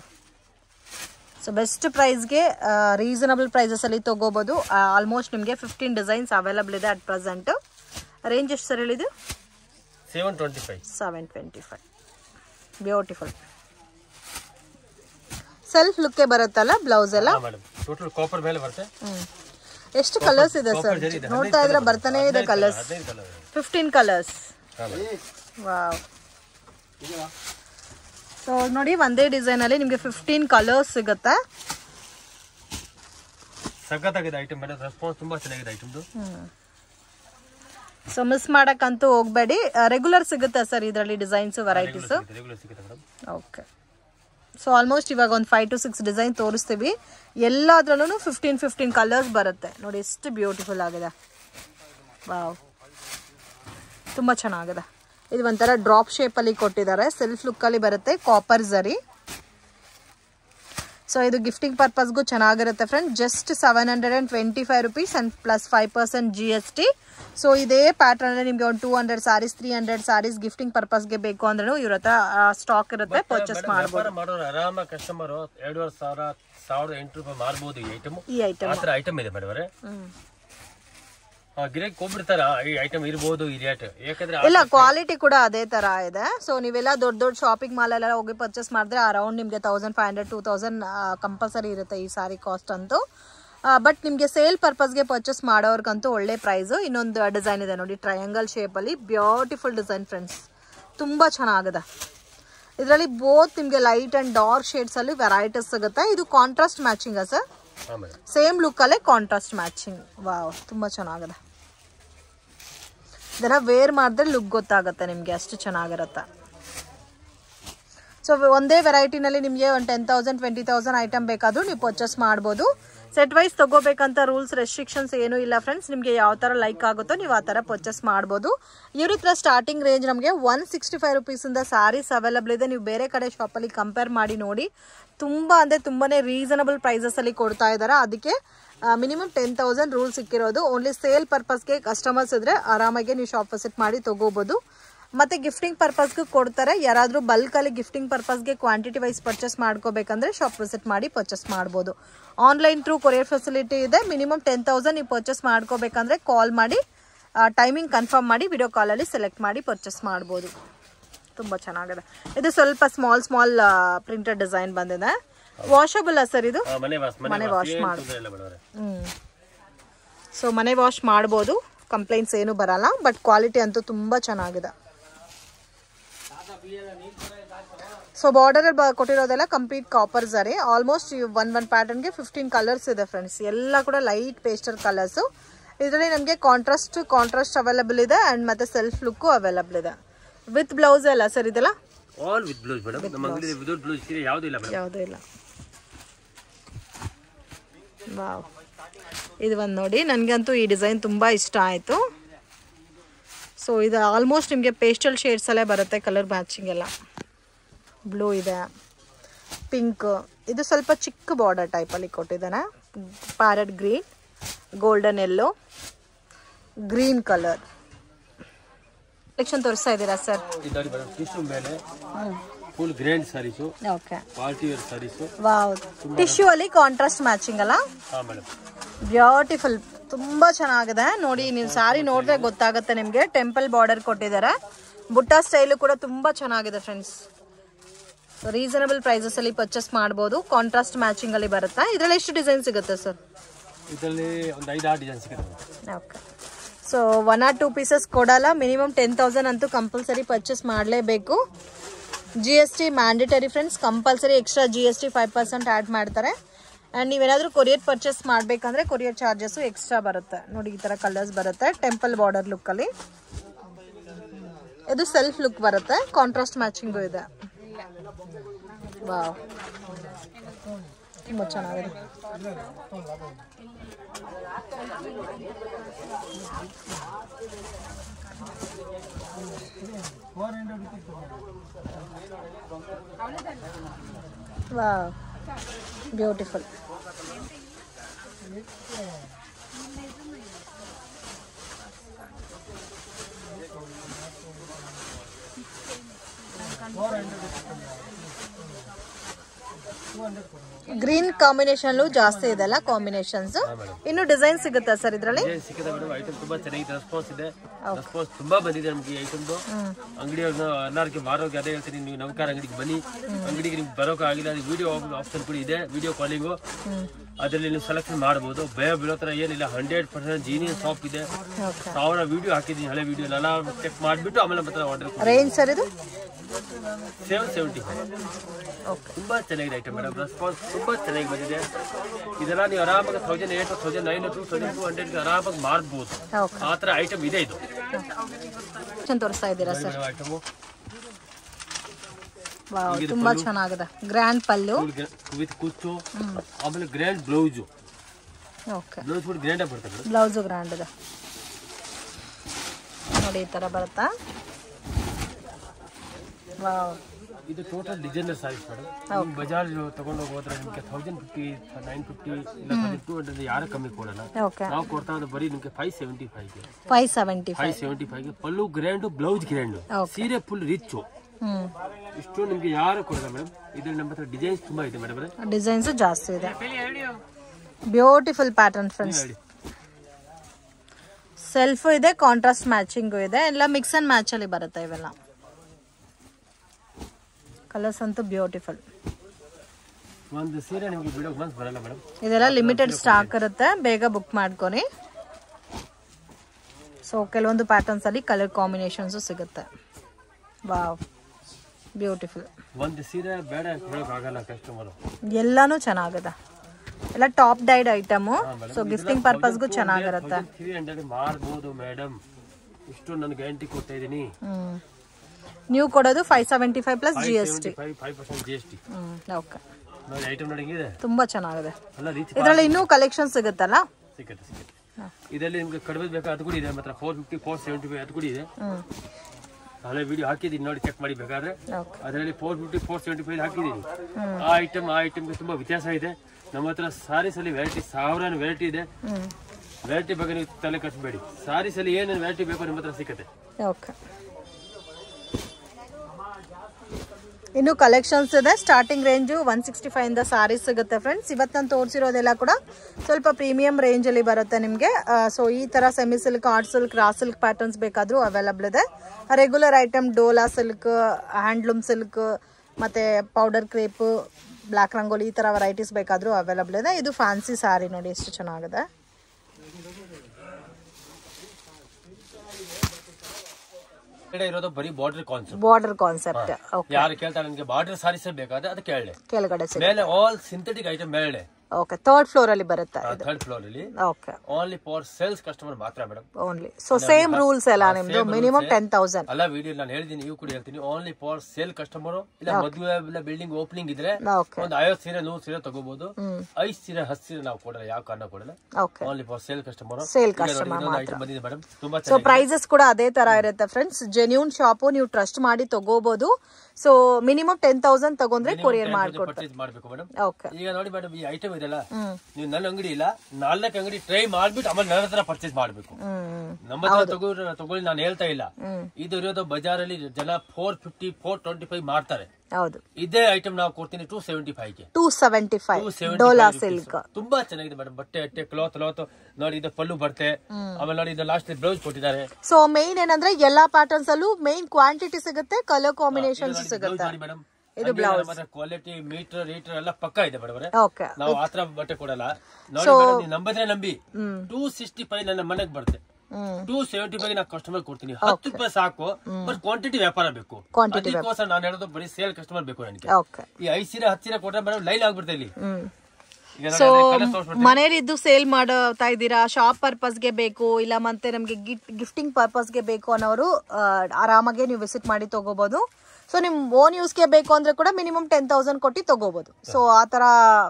S2: so best ಪ್ರೈಸ್ಗೆ ರೀಸನಬಲ್ ಪ್ರೈಸಸಲ್ಲಿ ತೊಗೋಬೋದು ಆಲ್ಮೋಸ್ಟ್ ನಿಮಗೆ ಫಿಫ್ಟೀನ್ ಡಿಸೈನ್ಸ್ ಅವೈಲಬಲ್ ಇದೆ ಅಟ್ ಪ್ರೆಸೆಂಟ್ ರೇಂಜ್ ಎಷ್ಟು ಸರ್ ಹೇಳಿದ್ದು
S3: seven twenty five
S2: seven twenty five beautiful self ಲುಕ್ಕೆ ಬರುತ್ತಲ್ಲ ಬ್ಲೌಸ್ ಎಲ್ಲ
S3: ಮೇಡಮ್ ಟೋಟಲ್ ಕಾಪರ್ ಮೇಲೆ ಬರುತ್ತೆ
S2: ಹ್ಮ್. ಎಷ್ಟು ಕಲರ್ಸ್ ಇದೆ ಸರ್
S3: ಜರಿ ಇದೆ.
S2: ನೋಡ್ತಾ ಇದ್ರೆ ಬರ್ತಾನೆ ಇದೆ ಕಲರ್ಸ್
S3: ಹದಿನೈದು ಕಲರ್
S2: ಫಿಫ್ಟೀನ್ ಕಲರ್ಸ್
S3: ಹಾಂ ಮೇಡಮ್
S2: ವಾವ್ ಸೊ ನೋಡಿ ಒಂದೇ ಡಿಸೈನ್ ಅಲ್ಲಿ ನಿಮಗೆ ಫಿಫ್ಟೀನ್ ಕಲರ್ಸ್ ಸಿಗುತ್ತೆ
S3: ಸಖತ್ತಾಗಿದೆ ಐಟಮ್ ಮೇಡಮ್ ರೆಸ್ಪಾನ್ಸ್ ತುಂಬಾ ಚೆನ್ನಾಗಿದೆ ಐಟಮ್ದು
S2: ಸೊ ಮಿಸ್ ಮಾಡಕ್ಕಂತೂ ಹೋಗ್ಬೇಡಿ ರೆಗ್ಯುಲರ್ ಸಿಗುತ್ತೆ ಸರ್ ಇದರಲ್ಲಿ ಡಿಸೈನ್ಸ್ ವೆರೈಟೀಸ್
S3: ರೆಗ್ಯುಲರ್ ಸಿಗುತ್ತೆ ಮೇಡಮ್
S2: ಓಕೆ ಸೊ ಆಲ್ಮೋಸ್ಟ್ ಇವಾಗ ಒಂದು ಫೈವ್ ಟು ಸಿಕ್ಸ್ ಡಿಸೈನ್ ತೋರಿಸ್ತೀವಿ ಎಲ್ಲದ್ರಲ್ಲೂ ಫಿಫ್ಟೀನ್ ಫಿಫ್ಟೀನ್ ಕಲರ್ಸ್ ಬರುತ್ತೆ ನೋಡಿ ಎಷ್ಟು ಬ್ಯೂಟಿಫುಲ್ ಆಗಿದೆ ವಾವ್ ತುಂಬ ಚೆನ್ನಾಗಿದೆ ಇದು ಒಂಥರ ಡ್ರಾಪ್ ಶೇಪಲ್ಲಿ ಕೊಟ್ಟಿದ್ದಾರೆ ಸೆಲ್ಫ್ ಲುಕ್ಕಲ್ಲಿ ಬರುತ್ತೆ ಕಾಪರ್ ಜರಿ ಸೊ ಇದು ಗಿಫ್ಟಿಂಗ್ ಪರ್ಪಸ್ಗೂ ಚೆನ್ನಾಗಿರುತ್ತೆ friend just seven hundred and twenty five rupees and plus five percent G S T so ಇದೇ ಪ್ಯಾಟರ್ನ್ ನಿಮಗೆ ಒಂದು two hundred saris three hundred saris gifting ಪರ್ಪಸ್ಗೆ ಬೇಕು ಅಂದ್ರೂ ಇವ್ರ ಹತ್ರ ಸ್ಟಾಕ್ ಇರುತ್ತೆ ಪರ್ಚೇಸ್ ಮಾಡ್ಬೋದು
S3: ವ್ಯಾಪಾರ ಮಾಡೋರು ಆರಾಮ ಕಸ್ಟಮರ್ ಎರಡೂವರೆ ಸಾವಿರ ಸಾವಿರದ ಎಂಟು ರೂಪಾಯಿ ಮಾರ್ಬೋದು ಈ ಐಟಮ್
S2: ಈ ಐಟಮ್
S3: ಆ ಥರ ಐಟಮ್ ಇದೆ ಮೇಡಮ್ ಅವರೇ ಗಿರಾಕಿ ಹೋಗ್ಬಿಡ್ತಾರ ಈ ಐಟಮ್ ಇರ್ಬೋದು ಈ ರೇಟ್ ಯಾಕಂದ್ರೆ ಆ-
S2: ಇಲ್ಲ ಕ್ವಾಲಿಟಿ ಕೂಡ ಅದೇ ತರ ಇದೆ ಸೊ ನೀವೆಲ್ಲ ದೊಡ್ಡ ದೊಡ್ಡ ಶಾಪಿಂಗ್ ಮಾಲ್ ಎಲ್ಲ ಹೋಗಿ ಪರ್ಚೇಸ್ ಮಾಡಿದ್ರೆ ಅರೌಂಡ್ ನಿಮಗೆ thousand five hundred two thousand compulsory ಇರುತ್ತೆ ಈ ಸಾರಿ ಕಾಸ್ಟ್ ಅಂತೂ ಬಟ್ ನಿಮಗೆ ಸೇಲ್ ಪರ್ಪಸ್ಗೆ ಪರ್ಚೇಸ್ ಮಾಡೋರ್ಗಂತೂ ಒಳ್ಳೆ ಪ್ರೈಸು ಇನ್ನೊಂದು ಡಿಸೈನ್ ಇದೆ ನೋಡಿ ಟ್ರಯಾಂಗಲ್ ಶೇಪಲ್ಲಿ ಬ್ಯೂಟಿಫುಲ್ ಡಿಸೈನ್ ಫ್ರೆಂಡ್ಸ್ ತುಂಬ ಚೆನ್ನಾಗಿದೆ ಇದರಲ್ಲಿ ಬೋತ್ ನಿಮಗೆ ಲೈಟ್ ಆ್ಯಂಡ್ ಡಾರ್ಕ್ ಶೇಡ್ಸಲ್ಲಿ ವೆರೈಟೀಸ್ ಸಿಗುತ್ತೆ ಇದು ಕಾಂಟ್ರಾಸ್ಟ್ ಮ್ಯಾಚಿಂಗಾ ಸರ್
S3: ಹಾ ಮೇಡಮ್
S2: ಸೇಮ್ ಲುಕ್ಕಲ್ಲೇ ಕಾಂಟ್ರಾಸ್ಟ್ ಮ್ಯಾಚಿಂಗ್ ವಾವ್ ತುಂಬ ಚೆನ್ನಾಗಿದೆ ಇದನ್ನ ವೇರ್ ಮಾಡಿದ್ರೆ ಲುಕ್ ಗೊತ್ತಾಗುತ್ತೆ ನಿಮಗೆ ಅಷ್ಟು ಚೆನ್ನಾಗಿರುತ್ತೆ ಸೊ ಒಂದೇ ವೆರೈಟಿನಲ್ಲಿ ನಿಮಗೆ ಒಂದು ten thousand twenty thousand item ಬೇಕಾದರೂ ನೀವು ಪರ್ಚೇಸ್ ಮಾಡ್ಬೋದು ಸೆಟ್ ವೈಸ್ ತಗೋಬೇಕಂತ ರೂಲ್ಸ್ ರೆಸ್ಟ್ರಿಕ್ಷನ್ಸ್ ಏನೂ ಇಲ್ಲ ಫ್ರೆಂಡ್ಸ್ ನಿಮಗೆ ಯಾವ ಥರ ಲೈಕ್ ಆಗುತ್ತೋ ನೀವು ಆ ಥರ ಪರ್ಚೇಸ್ ಮಾಡ್ಬೋದು ಇವ್ರ ಹತ್ರ ಸ್ಟಾರ್ಟಿಂಗ್ ರೇಂಜ್ ನಮಗೆ ಒನ್ ಸಿಕ್ಸ್ಟಿ ಫೈವ್ ರುಪೀಸಿಂದ ಸ್ಯಾರೀಸ್ ಅವೈಲಬಲ್ ಇದೆ ನೀವು ಬೇರೆ ಕಡೆ ಶಾಪಲ್ಲಿ ಕಂಪೇರ್ ಮಾಡಿ ನೋಡಿ ತುಂಬ ಅಂದರೆ ತುಂಬಾ ರೀಸನಬಲ್ ಪ್ರೈಸಸಲ್ಲಿ ಕೊಡ್ತಾ ಇದ್ದಾರೆ ಅದಕ್ಕೆ ಮಿನಿಮಮ್ ಟೆನ್ ತೌಸಂಡ್ ರೂಲ್ ಸಿಕ್ಕಿರೋದು ಓನ್ಲಿ ಸೇಲ್ ಪರ್ಪಸ್ಗೆ ಕಸ್ಟಮರ್ಸ್ ಇದ್ರೆ ಆರಾಮಾಗಿ ನೀವು ಶಾಪ್ ವಿಸಿಟ್ ಮಾಡಿ ತಗೋಬೋದು ಮತ್ತೆ ಗಿಫ್ಟಿಂಗ್ ಪರ್ಪಸ್ಗೂ ಕೊಡ್ತಾರೆ ಯಾರಾದರೂ ಬಲ್ಕಲ್ಲಿ ಗಿಫ್ಟಿಂಗ್ ಪರ್ಪಸ್ಗೆ ಕ್ವಾಂಟಿಟಿ ವೈಸ್ ಪರ್ಚೇಸ್ ಮಾಡ್ಕೋಬೇಕಂದ್ರೆ ಶಾಪ್ ವಿಸಿಟ್ ಮಾಡಿ ಪರ್ಚೇಸ್ ಮಾಡ್ಬೋದು ಆನ್ಲೈನ್ ಥ್ರೂ ಕೊರಿಯರ್ ಫೆಸಿಲಿಟಿ ಇದೆ ಮಿನಿಮಮ್ ಟೆನ್ ತೌಸಂಡ್ ನೀವು ಪರ್ಚೇಸ್ ಮಾಡ್ಕೋಬೇಕಂದ್ರೆ ಕಾಲ್ ಮಾಡಿ ಟೈಮಿಂಗ್ ಕನ್ಫರ್ಮ್ ಮಾಡಿ ವಿಡಿಯೋ ಕಾಲಲ್ಲಿ ಸೆಲೆಕ್ಟ್ ಮಾಡಿ ಪರ್ಚೇಸ್ ಮಾಡ್ಬೋದು ತುಂಬ ಚೆನ್ನಾಗಿದೆ ಇದು ಸ್ವಲ್ಪ ಸ್ಮಾಲ್ ಸ್ಮಾಲ್ ಪ್ರಿಂಟೆಡ್ ಡಿಸೈನ್ ಬಂದಿದೆ ವಾಷಬಲ್ ಸರ್ ಇದು
S3: ಆ, ಮನೆ ವಾಶ್ ಮನೆ ವಾಶ್ ಏನ್ ತೊಂದ್ರೆ ಇಲ್ಲ ಮೇಡಮ್ ಅವರೇ
S2: ಹ್ಮ್ ಸೊ ಮನೆ ವಾಶ್ ಮಾಡ್ಬೋದು ಕಂಪ್ಲೇಂಟ್ಸ್ ಏನು ಬರಲ್ಲ ಬಟ್ ಕ್ವಾಲಿಟಿ ಅಂತೂ ತುಂಬ ಚೆನ್ನಾಗಿದೆ ಸೊ ಬಾರ್ಡರ್ ಕೊಟ್ಟಿರೋದೆಲ್ಲ ಕಂಪ್ಲೀಟ್ ಕಾಪರ್ ಸರಿ ಆಲ್ಮೋಸ್ಟ್ ಒನ್ ಒನ್ ಪ್ಯಾಟರ್ನ್ಗೆ ಫಿಫ್ಟೀನ್ ಕಲರ್ಸ್ ಇದೆ ಫ್ರೆಂಡ್ಸ್ ಎಲ್ಲ ಕೂಡ ಲೈಟ್ ಪೇಸ್ಟರ್ ಕಲರ್ಸು ಇದರಲ್ಲಿ ನಮಗೆ ಕಾಂಟ್ರಾಸ್ಟ್ ಕಾಂಟ್ರಾಸ್ಟ್ ಅವೈಲಬಲ್ ಇದೆ ಆ್ಯಂಡ್ ಮತ್ತೆ ಸೆಲ್ಫ್ ಲುಕ್ಕು ಅವೈಲಬಲ್ ಇದೆ ವಿತ್ ಬ್ಲೌಸ್ ಅಲ್ಲ ಸರ್ ಇದೆಲ್ಲ
S3: ಆಲ್ ವಿತ್ ಬ್ಲೌಸ್ ಮೇಡಮ್ ನಮ್ಮ ಅಂಗಡಿ ವಿದೌಟ್ ಬ್ಲೌಸ್ ಸೀರೆ ಯಾವುದೂ ಇಲ್ಲ ಮೇಡಮ್
S2: ಯಾವುದೂ ಇಲ್ಲ ವಾವ್ ಇದು ಒಂದು ನೋಡಿ ನನಗಂತೂ ಈ ಡಿಸೈನ್ ತುಂಬ ಇಷ್ಟ ಆಯಿತು ಸೊ ಇದು ಆಲ್ಮೋಸ್ಟ್ ನಿಮಗೆ ಪೇಸ್ಟಲ್ ಶೇಡ್ಸಲ್ಲೇ ಬರುತ್ತೆ ಕಲರ್ ಮ್ಯಾಚಿಂಗ್ ಎಲ್ಲ ಬ್ಲೂ ಇದೆ ಪಿಂಕ್ ಇದು ಸ್ವಲ್ಪ ಚಿಕ್ಕ ಬಾರ್ಡರ್ ಟೈಪಲ್ಲಿ ಕೊಟ್ಟಿದ್ದಾನೆ parrot green golden yellow green colour collection ತೋರಿಸ್ತಾ ಇದ್ದೀರಾ ಸರ್
S3: ಇದ್ದಾರೆ ಮೇಡಮ್ ಟಿಶ್ಯೂ ಮೇಲೆ full grand saris
S2: okay
S3: party wear saris
S2: wow tissue ಅಲ್ಲಿ ಕಾಂಟ್ರಾಸ್ಟ್ ಮ್ಯಾಚಿಂಗ್ ಅಲ್ಲ
S3: ಹಾಂ ಮೇಡಮ್
S2: ಬ್ಯೂಟಿಫುಲ್ ತುಂಬಾ ಚೆನ್ನಾಗಿದೆ ನೋಡಿ ನೀವು ಸಾರಿ ನೋಡಿದ್ರೆ ಗೊತ್ತಾಗುತ್ತೆ ನಿಮಗೆ ಟೆಂಪಲ್ ಬಾರ್ಡರ್ ಕೊಟ್ಟಿದ್ದಾರೆ ಬುಟ್ಟ ಸ್ಟೈಲು ಕೂಡ ತುಂಬಾ ಚೆನ್ನಾಗಿದೆ ಫ್ರೆಂಡ್ಸ್ ರೀಸನಬಲ್ ಪ್ರೈಸಸ್ ಅಲ್ಲಿ ಪರ್ಚೇಸ್ ಮಾಡ್ಬೋದು ಕಾಂಟ್ರಾಸ್ಟ್ ಮ್ಯಾಚಿಂಗ್ ಅಲ್ಲಿ ಬರುತ್ತೆ ಇದರಲ್ಲಿ ಎಷ್ಟು ಡಿಸೈನ್ ಸಿಗುತ್ತೆ ಸರ್
S3: ಇದರಲ್ಲಿ ಒಂದು ಐದು ಆರು ಡಿಸೈನ್ ಸಿಗುತ್ತೆ madam.
S2: Okay so one or two pieces ಕೊಡಲ್ಲ ಮಿನಿಮಮ್ ಟೆನ್ ತೌಸಂಡ್ ಅಂತೂ ಕಂಪಲ್ಸರಿ ಪರ್ಚೇಸ್ ಮಾಡಲೇಬೇಕು G S T mandatory friends compulsory extra G S T five percent add ಮಾಡ್ತಾರೆ ಆ್ಯಂಡ್ ನೀವೇನಾದರೂ ಕೊರಿಯರ್ ಪರ್ಚೇಸ್ ಮಾಡಬೇಕಂದ್ರೆ ಕೊರಿಯರ್ ಚಾರ್ಜಸ್ಸು ಎಕ್ಸ್ಟ್ರಾ ಬರುತ್ತೆ ನೋಡಿ ಈ ಥರ ಕಲರ್ಸ್ ಬರುತ್ತೆ ಟೆಂಪಲ್ ಬಾರ್ಡರ್ ಲುಕ್ಕಲ್ಲಿ ಇದು ಸೆಲ್ಫ್ ಲುಕ್ ಬರುತ್ತೆ ಕಾಂಟ್ರಾಸ್ಟ್ ಮ್ಯಾಚಿಂಗು ಇದೆ ವಾವ್ ತುಂಬ ಚೆನ್ನಾಗಿದೆ ವಾವ್ ಬ್ಯೂಟಿಫುಲ್ ಗ್ರೀನ್ ಕಾಂಬಿನೇಷನ್ ಜಾಸ್ತಿ ಇದೆ ಅಲ್ಲ ಕಾಂಬಿನೇಷನ್ಸ್ ಇನ್ನು ಡಿಸೈನ್ ಸಿಗುತ್ತಾ ಸರ್ ಇದರಲ್ಲಿ
S3: ಡಿಸೈನ್ ಸಿಕ್ಕಿದೆ ಮೇಡಮ್ ಐಟಮ್ ತುಂಬಾ ಚೆನ್ನಾಗಿದೆ ರೆಸ್ಪಾನ್ಸ್ ಇದೆ ರೆಸ್ಪಾನ್ಸ್ ತುಂಬಾ ಬಂದಿದೆ ನಮ್ಗೆ ಈ ಐಟಮ್ದು ಅಂಗಡಿಯವ್ರನ್ನ ಎಲ್ಲರಿಗೆ ಮಾರೋಕೆ ಅದೇ ಹೇಳ್ತೀನಿ ನೀವು ನೌಕಾರ ಅಂಗಡಿಗೆ ಬನ್ನಿ ಅಂಗಡಿಗೆ ನಿಮ್ಗೆ ಬರೋಕೆ ಆಗಿಲ್ಲ ಅದು ವಿಡಿಯೋ ಆಪ್ಷನ್ ಕೂಡ ಇದೆ ವಿಡಿಯೋ ಕಾಲಿಂಗು ಅದರಲ್ಲಿ ನೀವು ಸೆಲೆಕ್ಷನ್ ಮಾಡಬಹುದು ಭಯ ಬೀಳೋ ಥರ ಏನಿಲ್ಲ ಹಂಡ್ರೆಡ್ ಪರ್ಸೆಂಟ್ ಜೀನಿಯಸ್ ಶಾಪ್ ಇದೆ
S2: ಓಕೆ
S3: ಸಾವಿರ ವಿಡಿಯೋ ಹಾಕಿದ್ದೀನಿ ಹಳೆ ವಿಡಿಯೋ ಎಲ್ಲ ಚೆಕ್ ಮಾಡಿಬಿಟ್ಟು ಆಮೇಲೆ ಮಾತ್ರ ಆರ್ಡರ್
S2: ರೇಂಜ್ ಸರ್ ಇದು
S3: ಸೆವೆನ್ ಸೆವೆಂಟಿ
S2: ಓಕೆ
S3: ತುಂಬಾ ಚೆನ್ನಾಗಿದೆ ಐಟಮ್ ಮೇಡಮ್ ರೆಸ್ಪಾನ್ಸ್ ತುಂಬಾ ಚೆನ್ನಾಗಿ ಬಂದಿದೆ ಇದೆಲ್ಲ ನೀವು ಆರಾಮಾಗಿ thousand eight thousand nine two thousand two hundred ಆರಾಮಾಗಿ ಮಾರ್ಬೋದು
S2: ಓಕೆ
S3: ಆ ಥರ ಐಟಮ್ ಇದೆ ಇದು
S2: ತೋರಿಸ್ತಾ ಇದ್ದೀರಾ ಸರ್
S3: ಐಟಮು
S2: ವಾವ್ ತುಂಬಾ ಚೆನ್ನಾಗಿದೆ ಗ್ರ್ಯಾಂಡ್ ಪಲ್ಲು
S3: ವಿತ್ ಕುಚ್ಚು ಆಮೇಲೆ ಗ್ರ್ಯಾಂಡ್ ಬ್ಲೌಸು
S2: ಓಕೆ
S3: ಬ್ಲೌಸ್ ಕೂಡ ಗ್ರ್ಯಾಂಡ್ ಆಗಿ ಬರ್ತದೆ ಮೇಡಮ್
S2: ಬ್ಲೌಸು ಗ್ರ್ಯಾಂಡ್ ಇದೆ ನೋಡಿ ಈ ಥರ ಬರುತ್ತಾ ವಾವ್
S3: ಇದು ಟೋಟಲ್ ಡಿಸೈನರ್ ಸಾರೀಸ್ ಮೇಡಮ್ ಬಜಾರ್ ತಗೊಂಡು ಹೋದ್ರೆ ನಿಮಗೆ ತೌಸಂಡ್ ಫಿಫ್ಟಿ ನೈನ್ ಫಿಫ್ಟಿ ಇಲ್ಲ ಟೂ ಹಂಡ್ರೆಡ್ ಯಾರು ಕಮ್ಮಿ ಕೊಡಲ್ಲ
S2: ಓಕೆ
S3: ನಾವು ಕೊಡ್ತಾ ಇರೋದು ಬರೀ ನಿಮಗೆ ಫೈವ್ ಸೆವೆಂಟಿ ಫೈವ್ಗೆ
S2: ಫೈವ್ ಸೆವೆಂಟಿ
S3: ಫೈವ್ ಸೆವೆಂಟಿ ಫೈವ್ಗೆ pallu grand blouse grand
S2: Okay.
S3: ಸೀರೆ ಫುಲ್ ರಿಚ್ಚು
S2: ಹ್ಞೂ
S3: ಇಷ್ಟು ನಿಮಗೆ ಯಾರು ಕೊಡಲ್ಲ ಮೇಡಮ್ ಇದ್ರಲ್ಲಿ ನಮ್ಮ ಹತ್ರ ಡಿಸೈನ್ಸ್ ತುಂಬಾ ಇದೆ ಮೇಡಮ್
S2: ಡಿಸೈನ್ಸು ಜಾಸ್ತಿ ಇದೆ ಬ್ಯೂಟಿಫುಲ್ ಪ್ಯಾಟರ್ನ್ ಫ್ರೆಂಡ್ಸ್
S3: ಹೇಳಿ
S2: ಸೆಲ್ಫ್ ಇದೆ ಕಾಂಟ್ರಾಸ್ಟ್ ಮ್ಯಾಚಿಂಗು ಇದೆ ಎಲ್ಲ ಮಿಕ್ಸ್ ಅಂಡ್ ಮ್ಯಾಚ್ ಅಲ್ಲಿ ಬರುತ್ತೆ ಇವೆಲ್ಲ ಕಲರ್ಸ್ ಅಂತೂ ಬ್ಯೂಟಿಫುಲ್
S3: ಒಂದು ಸೀರೆ ನಿಮಗೆ ಬಿಡೋಕೆ ಮನ್ಸು ಬರಲ್ಲ ಮೇಡಮ್
S2: ಇದೆಲ್ಲ ಲಿಮಿಟೆಡ್ ಸ್ಟಾಕ್ ಇರುತ್ತೆ ಬೇಗ ಬುಕ್ ಮಾಡ್ಕೊನಿ ಸೊ ಕೆಲವೊಂದು ಪ್ಯಾಟರ್ನ್ಸ್ ಅಲ್ಲಿ ಕಲರ್ ಕಾಂಬಿನೇಷನ್ಸು ಸಿಗುತ್ತೆ ವಾವ್ ಬ್ಯೂಟಿಫುಲ್
S3: ಒಂದು ಸೀರೆ ಬೇಡ ಅಂತ ಹೇಳೋಕೆ ಆಗಲ್ಲ ಕಸ್ಟಮರು
S2: ಎಲ್ಲಾನು ಚೆನ್ನಾಗಿದೆ ಎಲ್ಲ top dyed item so gifting ಪರ್ಪಸ್ಗೂ ಚೆನ್ನಾಗಿರುತ್ತೆ
S3: ತ್ರೀ ಹಂಡ್ರೆಡ್ ಮಾರ್ಬೋದು ಮೇಡಮ್ ಇಷ್ಟು ನಾನು ಗ್ಯಾರಂಟಿ ಕೊಡ್ತಾ ಇದ್ದೀನಿ
S2: ಹ್ಮ್ ನೀವು ಕೊಡೋದು five seventy five plus G S T
S3: five five percent G S T
S2: hmm okay
S3: ನೋಡಿ ಐಟಮ್ ನೋಡಿ ಹೆಂಗಿದೆ
S2: ತುಂಬಾ ಚೆನ್ನಾಗಿದೆ
S3: ಎಲ್ಲ ರೀಚ್
S2: ಇದರಲ್ಲಿ ಇನ್ನೂ ಕಲೆಕ್ಷನ್ ಸಿಗುತ್ತಲ್ಲ
S3: ಸಿಕ್ಕತ್ತೆ ಸಿಕ್ಕತ್ತೆ ಇದರಲ್ಲಿ ನಿಮ್ಗೆ ಕಡಿಮೆ ಬೇಕಾ ಅದು ಕೂಡ ಇದೆ ಮಾತ್ರ four fifty four seventy five ಅದು ಕೂಡ ಇದೆ
S2: ಹ್ಮ್
S3: ಹಳೆ ವಿಡಿಯೋ ಹಾಕಿದ್ದೀನಿ ನೋಡಿ ಚೆಕ್ ಮಾಡಿ ಬೇಕಾದ್ರೆ
S2: ಓಕೆ
S3: ಅದರಲ್ಲಿ four fifty four seventy five ಹಾಕಿದ್ದೀನಿ ಆ ಐಟಮ್ ಆ ಐಟಮ್ಗೆ ತುಂಬಾ ವ್ಯತ್ಯಾಸ ಇದೆ ನಮ್ಮ ಹತ್ರ ಸಾರೀಸ್ ಅಲ್ಲಿ ವೆರೈಟಿ ಸಾವಿರಾರು ವೆರೈಟಿ ಇದೆ
S2: ಹ್ಮ್
S3: ವೆರೈಟಿ ಬಗ್ಗೆ ನೀವು ತಲೆ ಕಟ್ಟಬೇಡಿ ಸಾರೀಸ್ ಅಲ್ಲಿ ಏನೇನು ವೆರೈಟಿ ಬೇಕೋ ನಿಮ್ಮ ಹತ್ರ ಸಿಕ್ಕತ್ತೆ
S2: ಓಕೆ ಇನ್ನು ಕಲೆಕ್ಷನ್ಸ್ ಇದೆ starting range one sixty five ಇಂದ ಸಾರೀಸ್ ಸಿಗುತ್ತೆ ಫ್ರೆಂಡ್ಸ್ ಇವತ್ತು ನಾನು ತೋರಿಸಿರೋದೆಲ್ಲ ಕೂಡ ಸ್ವಲ್ಪ ಪ್ರೀಮಿಯಂ ರೇಂಜಲ್ಲಿ ಬರುತ್ತೆ ನಿಮಗೆ ಸೊ ಈ ಥರ semi silk art silk raw silk patterns ಬೇಕಾದರೂ ಅವೈಲಬಲ್ ಇದೆ regular item Dola silk handloom silk ಮತ್ತು ಪೌಡರ್ ಕ್ರೇಪು ಬ್ಲ್ಯಾಕ್ ರಂಗೋಲಿ ಈ ಥರ ವೆರೈಟೀಸ್ ಬೇಕಾದರೂ ಅವೈಲಬಲ್ ಇದೆ ಇದು ಫ್ಯಾನ್ಸಿ ಸಾರಿ ನೋಡಿ ಎಷ್ಟು ಚೆನ್ನಾಗಿದೆ
S3: ಕಡೆ ಇರೋದು ಬರೀ border concept
S2: border concept okay
S3: ಯಾರು ಕೇಳ್ತಾರೆ ನನಗೆ ಬಾರ್ಡರ್ ಸಾರೀಸ್ ಬೇಕಾದ್ರೆ ಅದು ಕೇಳಲೆ
S2: ಕೆಳಗಡೆ ಸಿಗುತ್ತೆ
S3: ಮೇಲೆ ಆಲ್ ಸಿಂಥೆಟಿಕ್ ಐಟಮ್ ಮೇಲೆ
S2: ಓಕೆ ಥರ್ಡ್ ಫ್ಲೋರ್ ಅಲ್ಲಿ ಬರುತ್ತೆ
S3: ಥರ್ಡ್ ಫ್ಲೋರ್ ಅಲ್ಲಿ
S2: okay
S3: only for sales customer ಮಾತ್ರ madam
S2: only so same rules ಎಲ್ಲ ನಿಮ್ದು ಮಿನಿಮಮ್ ಟೆನ್ ತೌಸಂಡ್
S3: ಅಲ್ಲ ವಿಡಿಯೋ ನಾನು ಹೇಳಿದೀನಿ ನೀವು ಕೂಡ ಹೇಳ್ತೀನಿ ಓನ್ಲಿ ಫಾರ್ ಸೇಲ್ ಕಸ್ಟಮರ್ ಇಲ್ಲ ಮದುವೆ ಇಲ್ಲ ಬಿಲ್ಡಿಂಗ್ ಓಪನಿಂಗ್ ಇದ್ರೆ
S2: ಓಕೆ
S3: ಒಂದು ಐವತ್ತು ಸೀರೆ ನೂರು ಸೀರೆ ತಗೋಬಹುದು ಐದು ಸೀರೆ ಹತ್ತು ಸೀರೆ ನಾವು ಕೊಡಲ್ಲ ಯಾವ ಕಾರಣ ಕೊಡಲ್ಲ
S2: okay
S3: only for sale customer
S2: sale customer
S3: item ಬಂದಿದೆ ಮೇಡಮ್ ತುಂಬಾ
S2: ಸೊ ಪ್ರೈಸಸ್ ಕೂಡ ಅದೇ ತರ ಇರುತ್ತೆ ಫ್ರೆಂಡ್ಸ್ ಜೆನ್ಯೂನ್ ಶಾಪು ನೀವು ಟ್ರಸ್ಟ್ ಮಾಡಿ ತಗೋಬಹುದು ಸೊ ಮಿನಿಮಮ್ ಟೆನ್ ತೌಸಂಡ್ ತಗೊಂಡ್ರೆ ಕೊರಿಯರ್ ಮಾಡ್ಕೊಡ್ತಾರೆ
S3: ಪರ್ಚೇಸ್ ಮಾಡ್ಬೇಕು ಮೇಡಮ್
S2: ಓಕೆ
S3: ಈಗ ನೋಡಿ ಮೇಡಮ್ ಈ ಐಟಮ್ ಇದೆಲ್ಲ ನೀವು ನನ್ನ ಅಂಗಡಿ ಇಲ್ಲ ನಾಲ್ಕು ಅಂಗಡಿ ಟ್ರೈ ಮಾಡ್ಬಿಟ್ಟು ಆಮೇಲೆ ನನ್ನ ಹತ್ರ ಪರ್ಚೇಸ್ ಮಾಡ್ಬೇಕು
S2: ಹ್ಮ್
S3: ನಮ್ಮ ಹತ್ರ ತಗೋ ತಗೊಳ್ಳಿ ನಾನು ಹೇಳ್ತಾ ಇಲ್ಲ ಇದು ಇರೋದು ಬಜಾರಲ್ಲಿ ಜನ four fifty four twenty five ಮಾಡ್ತಾರೆ
S2: ಹೌದು
S3: ಇದೇ ಐಟಮ್ ನಾವು ಕೊಡ್ತೀನಿ ಟೂ ಸೆವೆಂಟಿ ಫೈವ್ ಗೆ
S2: two seventy five
S3: 275
S2: Dola
S3: rupees.
S2: Silk
S3: ತುಂಬಾ ಚೆನ್ನಾಗಿದೆ ಮೇಡಮ್ ಬಟ್ಟೆ ಅಟ್ಟೆ ಕ್ಲಾತ್ ಕ್ಲಾತ್ ನೋಡಿ ಇದು ಪಲ್ಲು ಬರುತ್ತೆ ಆಮೇಲೆ ನೋಡಿ ಇದು ಲಾಸ್ಟ್ ಬ್ಲೌಸ್ ಕೊಟ್ಟಿದ್ದಾರೆ
S2: ಸೊ ಮೇನ್ ಏನಂದ್ರೆ ಎಲ್ಲಾ ಪ್ಯಾಟರ್ನ್ಸ್ ಅಲ್ಲೂ ಮೇನ್ ಕ್ವಾಂಟಿಟಿ ಸಿಗುತ್ತೆ ಕಲರ್ ಕಾಂಬಿನೇಷನ್ಸ್ ಸಿಗುತ್ತೆ
S3: ಮೇಡಮ್
S2: ಇದು
S3: ಕ್ವಾಲಿಟಿ ಮೀಟರ್ ರೀಟರ್ ಎಲ್ಲ ಪಕ್ಕ ಇದೆ ಮೇಡಮ್
S2: ಓಕೆ
S3: ನಾವು ಆತರ ಬಟ್ಟೆ ಕೊಡಲ್ಲ ನೋಡಿ ಮೇಡಮ್ ನೀವು ನಂಬದ್ರೆ ನಂಬಿ ಟೂ ಸಿಕ್ಸ್ಟಿ ಫೈವ್ ನನ್ನ ಮನೆಗೆ ಬರುತ್ತೆ
S2: ಹ್ಮ್
S3: ಟೂ ಸೆವೆಂಟಿ ಫೈವ್ ನಾ ಕಸ್ಟಮರ್ ಕೊಡ್ತೀನಿ ಹತ್ತು ರೂಪಾಯಿ ಸಾಕು ಬಟ್ ಕ್ವಾಂಟಿಟಿ ವ್ಯಾಪಾರ ಬೇಕು
S2: Quantity
S3: ಅದಕ್ಕೋಸ್ಕರ ನಾನು ಹೇಳೋದು ಬರೀ ಸೇಲ್ ಕಸ್ಟಮರ್ ಬೇಕು ನನಗೆ
S2: ಓಕೆ
S3: ಈ ಐದು ಸೀರೆ ಹತ್ತು ಸೀರೆ ಕೊಟ್ರೆ ಮೇಡಮ್ ಲೈನ್ ಆಗ್ಬಿಡ್ತಾ ಇಲ್ಲಿ
S2: ಹ್ಮ್
S3: ಈಗ ನಾನು
S2: ಸೊ
S3: ಅದೇ colour ತೋರ್ಸ್ಬಿಡ್ತೀನಿ.
S2: ಮನೇಲಿದ್ದು ಸೇಲ್ ಮಾಡ್ತಾ ಇದ್ದೀರಾ ಶಾಪ್ ಪರ್ಪಸ್ಗೆ ಬೇಕು ಇಲ್ಲ ಮತ್ತೆ ನಮಗೆ ಗಿಫ್ಟಿಂಗ್ ಪರ್ಪಸ್ಗೆ ಬೇಕು ಅನ್ನೋರು ಆ, ಆರಾಮಾಗಿ ನೀವು ವಿಸಿಟ್ ಮಾಡಿ ತಗೋಬಹುದು ಸೊ ನಿಮ್ ಓನ್ ಯೂಸ್ಗೆ ಬೇಕು ಅಂದ್ರೆ ಕೂಡ ಮಿನಿಮಮ್ ಟೆನ್ ತೌಸಂಡ್ ಕೊಟ್ಟು ತಗೋಬಹುದು ಸೊ ಆ ತರ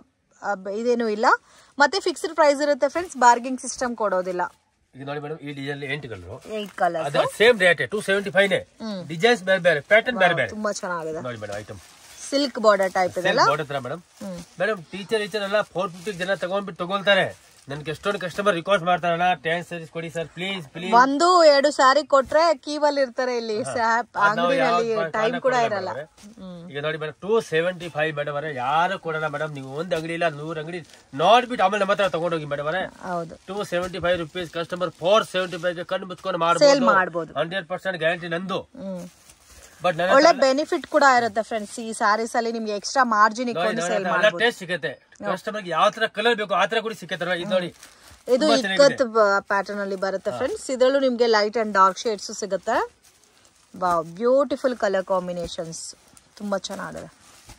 S2: ಆ, ಬ- ಇದೇನು ಇಲ್ಲ ಮತ್ತೆ ಫಿಕ್ಸ್ಡ್ ಪ್ರೈಸ್ ಇರುತ್ತೆ ಫ್ರೆಂಡ್ಸ್ ಬಾರ್ಗಿಂಗ್ ಸಿಸ್ಟಮ್ ಕೊಡೋದಿಲ್ಲ
S3: ಈಗ ನೋಡಿ ಮೇಡಮ್ ಈ ಡಿಸೈನ್ ಎಂಟು ಕಲರ್
S2: ಏಟ್ ಕಲರ್
S3: ಅದು same rate two seventy five designs ಬೇರೆ ಬೇರೆ ಪ್ಯಾಟರ್ನ್ ಬೇರೆ ಬೇರೆ
S2: ತುಂಬಾ ಚೆನ್ನಾಗಿದೆ
S3: ನೋಡಿ madam item
S2: silk border type ಇದೆಲ್ಲ
S3: ಬೋರ್ಡ್ ಹತ್ರ ಮೇಡಮ್ ಮೇಡಮ್ ಟೀಚರ್ ಟೀಚರ್ ಎಲ್ಲ ಫೋರ್ ಫಿಫ್ಟಿ ಜನ ತಗೊಂಡ್ಬಿಟ್ಟು ತಗೊಳ್ತಾರೆ ನನ್ಗೆ ಎಷ್ಟೊಂದು ಕಸ್ಟಮರ್ ರಿಕ್ವೆಸ್ಟ್ ಮಾಡ್ತಾರಲ್ಲ ಟೆನ್ ಸರ್ವಿಸ್ ಕೊಡಿ ಸರ್ ಪ್ಲೀಸ್ ಪ್ಲೀಸ್
S2: ಒಂದು ಎರಡು ಸಾರಿ ಕೊಟ್ರೆ ಕೀವಲ್ ಇರ್ತಾರೆ ಇಲ್ಲಿ ಸ್ಯಾಪ್ ಅಂಗಡಿನಲ್ಲಿ ಟೈಮ್ ಕೂಡ ಇರಲ್ಲ
S3: ಈಗ ನೋಡಿ madam two seventy five madam ಅವರೇ ಯಾರು ಕೊಡಲ್ಲ ಮೇಡಮ್ ನೀವು ಒಂದ್ ಅಂಗಡಿ ಇಲ್ಲ ನೂರ್ ಅಂಗಡಿ ನೋಡ್ಬಿಟ್ಟು ಆಮೇಲೆ ನಮ್ಮ ಹತ್ರ ತಗೊಂಡೋಗಿ ಮೇಡಮ್ ಅವರೇ
S2: ಹೌದು
S3: two seventy five rupees customer four seventy five ಕಣ್ಣು ಮುಚ್ಕೊಂಡು
S2: ಸೇಲ್
S3: ಮಾಡ್ಬೋದು
S2: ಮಾಡ್ಬೋದು
S3: ಹಂಡ್ರೆಡ್ ಪರ್ಸೆಂಟ್ ಗ್ಯಾರಂಟಿ ನಂದು
S2: ಹ್ಮ್
S3: ಬಟ್ ನನ್ನ
S2: ಒಳ್ಳೆ ಬೆನಿಫಿಟ್ ಕೂಡ ಇರುತ್ತೆ ಫ್ರೆಂಡ್ಸ್ ಈ ಸ್ಯಾರೀಸ್ ಅಲ್ಲಿ ನಿಮ್ಗೆ ಎಕ್ಸ್ಟ್ರಾ ಮಾರ್ಜಿನ್ ಇಟ್ಕೊಂಡು ಸೇಲ್
S3: ಎಲ್ಲ
S2: ಮಾಡಬಹುದು
S3: ಟೇಸ್ಟ್ ಸಿಗುತ್ತೆ ಕಸ್ಟಮರ್ ಯಾವ ತರ ಕಲರ್ ಬೇಕು ಆ ತರ ಕೂಡ ಸಿಕ್ಕತ್ತೆ ಇದು ನೋಡಿ
S2: ಇದು ಇಕ್ಕತ್ ಪ್ಯಾಟರ್ನ್ ಅಲ್ಲಿ ಬರುತ್ತೆ ಫ್ರೆಂಡ್ಸ್ ಇದರಲ್ಲೂ ನಿಮ್ಗೆ ಲೈಟ್ ಅಂಡ್ ಡಾರ್ಕ್ ಶೇಡ್ಸ್ ಸಿಗುತ್ತೆ ವಾವ್ ಬ್ಯೂಟಿಫುಲ್ ಕಲರ್ ಕಾಂಬಿನೇಷನ್ಸ್ ತುಂಬಾ ಚೆನ್ನಾಗಿದೆ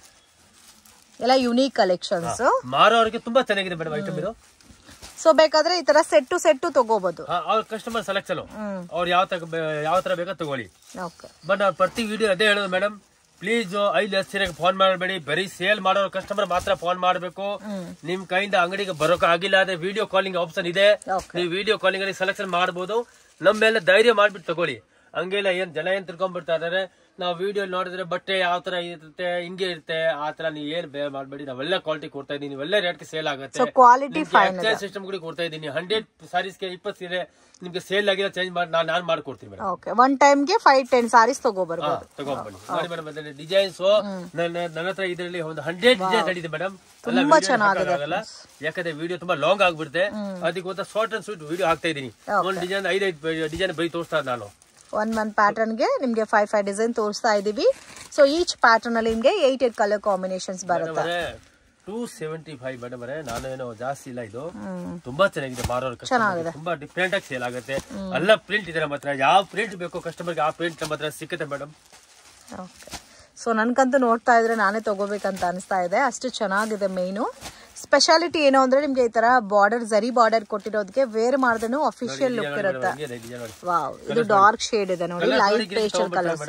S2: ಎಲ್ಲ ಯುನೀಕ್ ಕಲೆಕ್ಷನ್ಸ್
S3: ಮಾರೋರಿಗೆ ತುಂಬಾ ಚೆನ್ನಾಗಿದೆ ಮೇಡಮ್ ಐಟಮ್ ಇದು
S2: ಸೊ ಬೇಕಾದ್ರೆ ಈ ತರ ಸೆಟ್ಟು ಸೆಟ್ಟು ತಗೋಬಹುದು
S3: ಹಾ, ಅವ್ರ ಕಸ್ಟಮರ್ ಸೆಲೆಕ್ಷನ್
S2: ಹ್ಮ್
S3: ಅವ್ರು ಯಾವ ತರ ಯಾವ ತರ ಬೇಕೋ ತಗೊಳ್ಳಿ
S2: ಓಕೆ
S3: ಬಟ್ ನಾವು ಪ್ರತಿ ವಿಡಿಯೋ ಅದೇ ಹೇಳೋದು ಮೇಡಮ್ ಪ್ಲೀಸ್ ಐದು ಲಕ್ಷ ಸೀರೆಗೆ ಫೋನ್ ಮಾಡಬೇಡಿ ಬರೀ ಸೇಲ್ ಮಾಡೋ ಕಸ್ಟಮರ್ ಮಾತ್ರ ಫೋನ್ ಮಾಡಬೇಕು ನಿಮ್ ಕೈಯಿಂದ ಅಂಗಡಿಗೆ ಬರೋಕೆ ಆಗಿಲ್ಲ ಅದೇ ವಿಡಿಯೋ ಕಾಲಿಂಗ್ ಆಪ್ಷನ್ ಇದೆ
S2: Okay.
S3: ನೀವು ವಿಡಿಯೋ ಕಾಲಿಂಗ್ ಅಲ್ಲಿ ಸೆಲೆಕ್ಷನ್ ಮಾಡಬಹುದು ನಮ್ಮ ಮೇಲೆ ಧೈರ್ಯ ಮಾಡ್ಬಿಟ್ಟು ತಗೊಳ್ಳಿ ಹಂಗೆಲ್ಲ ಏನ್ ಜನ ಏನ್ ತಿಳ್ಕೊಂಡ್ಬಿಡ್ತಾ ಇದಾರೆ ನಾವು ವಿಡಿಯೋ ನೋಡಿದ್ರೆ ಬಟ್ಟೆ ಯಾವ ತರ ಇರುತ್ತೆ ಹಿಂಗೆ ಇರುತ್ತೆ ಆ ತರ ನೀವು ಏನ್ ಬೇರೆ ಮಾಡಬೇಡಿ ನಾವೆಲ್ಲ ಕ್ವಾಲಿಟಿ ಕೊಡ್ತಾ ಇದೀನಿ ಒಳ್ಳೆ ರೇಟ್ಗೆ ಸೇಲ್
S2: ಸೊ
S3: ಆಗುತ್ತೆ
S2: ಕ್ವಾಲಿಟಿ ಫೈನ್
S3: ಸಿಸ್ಟಮ್ ಕೂಡ ಕೊಡ್ತಾ ಇದ್ದೀನಿ ಹಂಡ್ರೆಡ್ ಸಾರೀಸ್ಗೆ ಇಪ್ಪತ್ತು ಸೀರೆ ನಿಮ್ಗೆ ಸೇಲ್ ಆಗಿಲ್ಲ ಚೇಂಜ್ ಮಾಡಿ ನಾನು ನಾನು ಮಾಡ್ಕೊಡ್ತೀನಿ ಮೇಡಮ್
S2: ಓಕೆ ಒನ್ ಟೈಮ್ಗೆ ಫೈವ್ ಟೆನ್ ಸಾರೀಸ್ ತಗೋಬರ್ಬೋದು
S3: ತಗೊಂಡ್ಬನ್ನಿ ನೋಡಿ ಮೇಡಮ್ ಅದರಲ್ಲಿ ಡಿಸೈನ್ಸ್ ನನ್ನ ನನ್ನ ಹತ್ರ ಇದರಲ್ಲಿ ಒಂದು ಹಂಡ್ರೆಡ್ ಡಿಸೈನ್ ನಡೀಇದೆ ಮೇಡಮ್
S2: ತುಂಬಾ ಚೆನ್ನಾಗಿದೆ
S3: ಯಾಕಂದ್ರೆ ವಿಡಿಯೋ ತುಂಬಾ ಲಾಂಗ್ ಆಗ್ಬಿಡುತ್ತೆ ಅದಕ್ಕೋಸ್ಕರ ಶಾರ್ಟ್ ಅಂಡ್ ಸ್ವೀಟ್ ವಿಡಿಯೋ ಹಾಕ್ತಾ ಇದೀನಿ ಒಂದು ಡಿಸೈನ್ ಐದೈದು ಡಿಸೈನ್ ಬೈ ತೋರಿಸ್ತಾ ನಾನು
S2: ಒನ್ ಒನ್ ಪ್ಯಾಟರ್ನ್ಗೆ ನಿಮಗೆ ಫೈವ್ ಫೈವ್ ಡಿಸೈನ್ ತೋರಿಸ್ತಾ ಇದೀವಿ ಸೊ ಈಚ್ ಪ್ಯಾಟರ್ನ್ ಅಲ್ಲಿ ನಿಮಗೆ ಏಟ್ ಏಟ್ ಕಲರ್ ಕಾಂಬಿನೇಷನ್ಸ್ ಬರುತ್ತೆ
S3: ಟೂ ಸೆವೆಂಟಿ ಫೈವ್ ಮೇಡಮ್ ಅವರೇ ನಾನು ಏನೋ ಜಾಸ್ತಿ ಇಲ್ಲ ಇದು ತುಂಬಾ ಚೆನ್ನಾಗಿದೆ ಮಾರೋರ್ ಕಸ್ಟಮರ್ ತುಂಬಾ ಡಿಫ್ರೆಂಟ್ ಆಗಿ ಸೇಲ್ ಆಗುತ್ತೆ ಎಲ್ಲ ಪ್ರಿಂಟ್ ಇದೆ ನಮ್ಮ ಹತ್ರ ಯಾವ ಪ್ರಿಂಟ್ ಬೇಕು ಕಸ್ಟಮರ್ಗೆ ಆ ಪ್ರಿಂಟ್ ನಮ್ಮ ಹತ್ರ ಸಿಕ್ಕುತ್ತೆ ಮೇಡಮ್
S2: ಓಕೆ ಸೊ ನನ್ಗಂತೂ ನೋಡ್ತಾ ಇದ್ರೆ ನಾನೇ ತಗೋಬೇಕಂತ ಅನಿಸ್ತಾ ಇದೆ ಅಷ್ಟು ಚೆನ್ನಾಗಿದೆ ಮೇಯ್ನು ಸ್ಪೆಷಾಲಿಟಿ ಏನು ಅಂದ್ರೆ ನಿಮ್ಗೆ ಈ ತರ ಬಾರ್ಡರ್ ಜರಿ ಬಾರ್ಡರ್ ಕೊಟ್ಟಿರೋದಕ್ಕೆ ವೇರ್ ಮಾಡಿದ್ರೂ ಅಫಿಷಿಯಲ್ ಲುಕ್ ಇರುತ್ತೆ ವಾವ್ ಇದು ಡಾರ್ಕ್ ಶೇಡ್ ಇದೆ ನೋಡಿ ಲೈಟ್ ಪೇಸ್ಟಲ್ ಕಲರ್ಸ್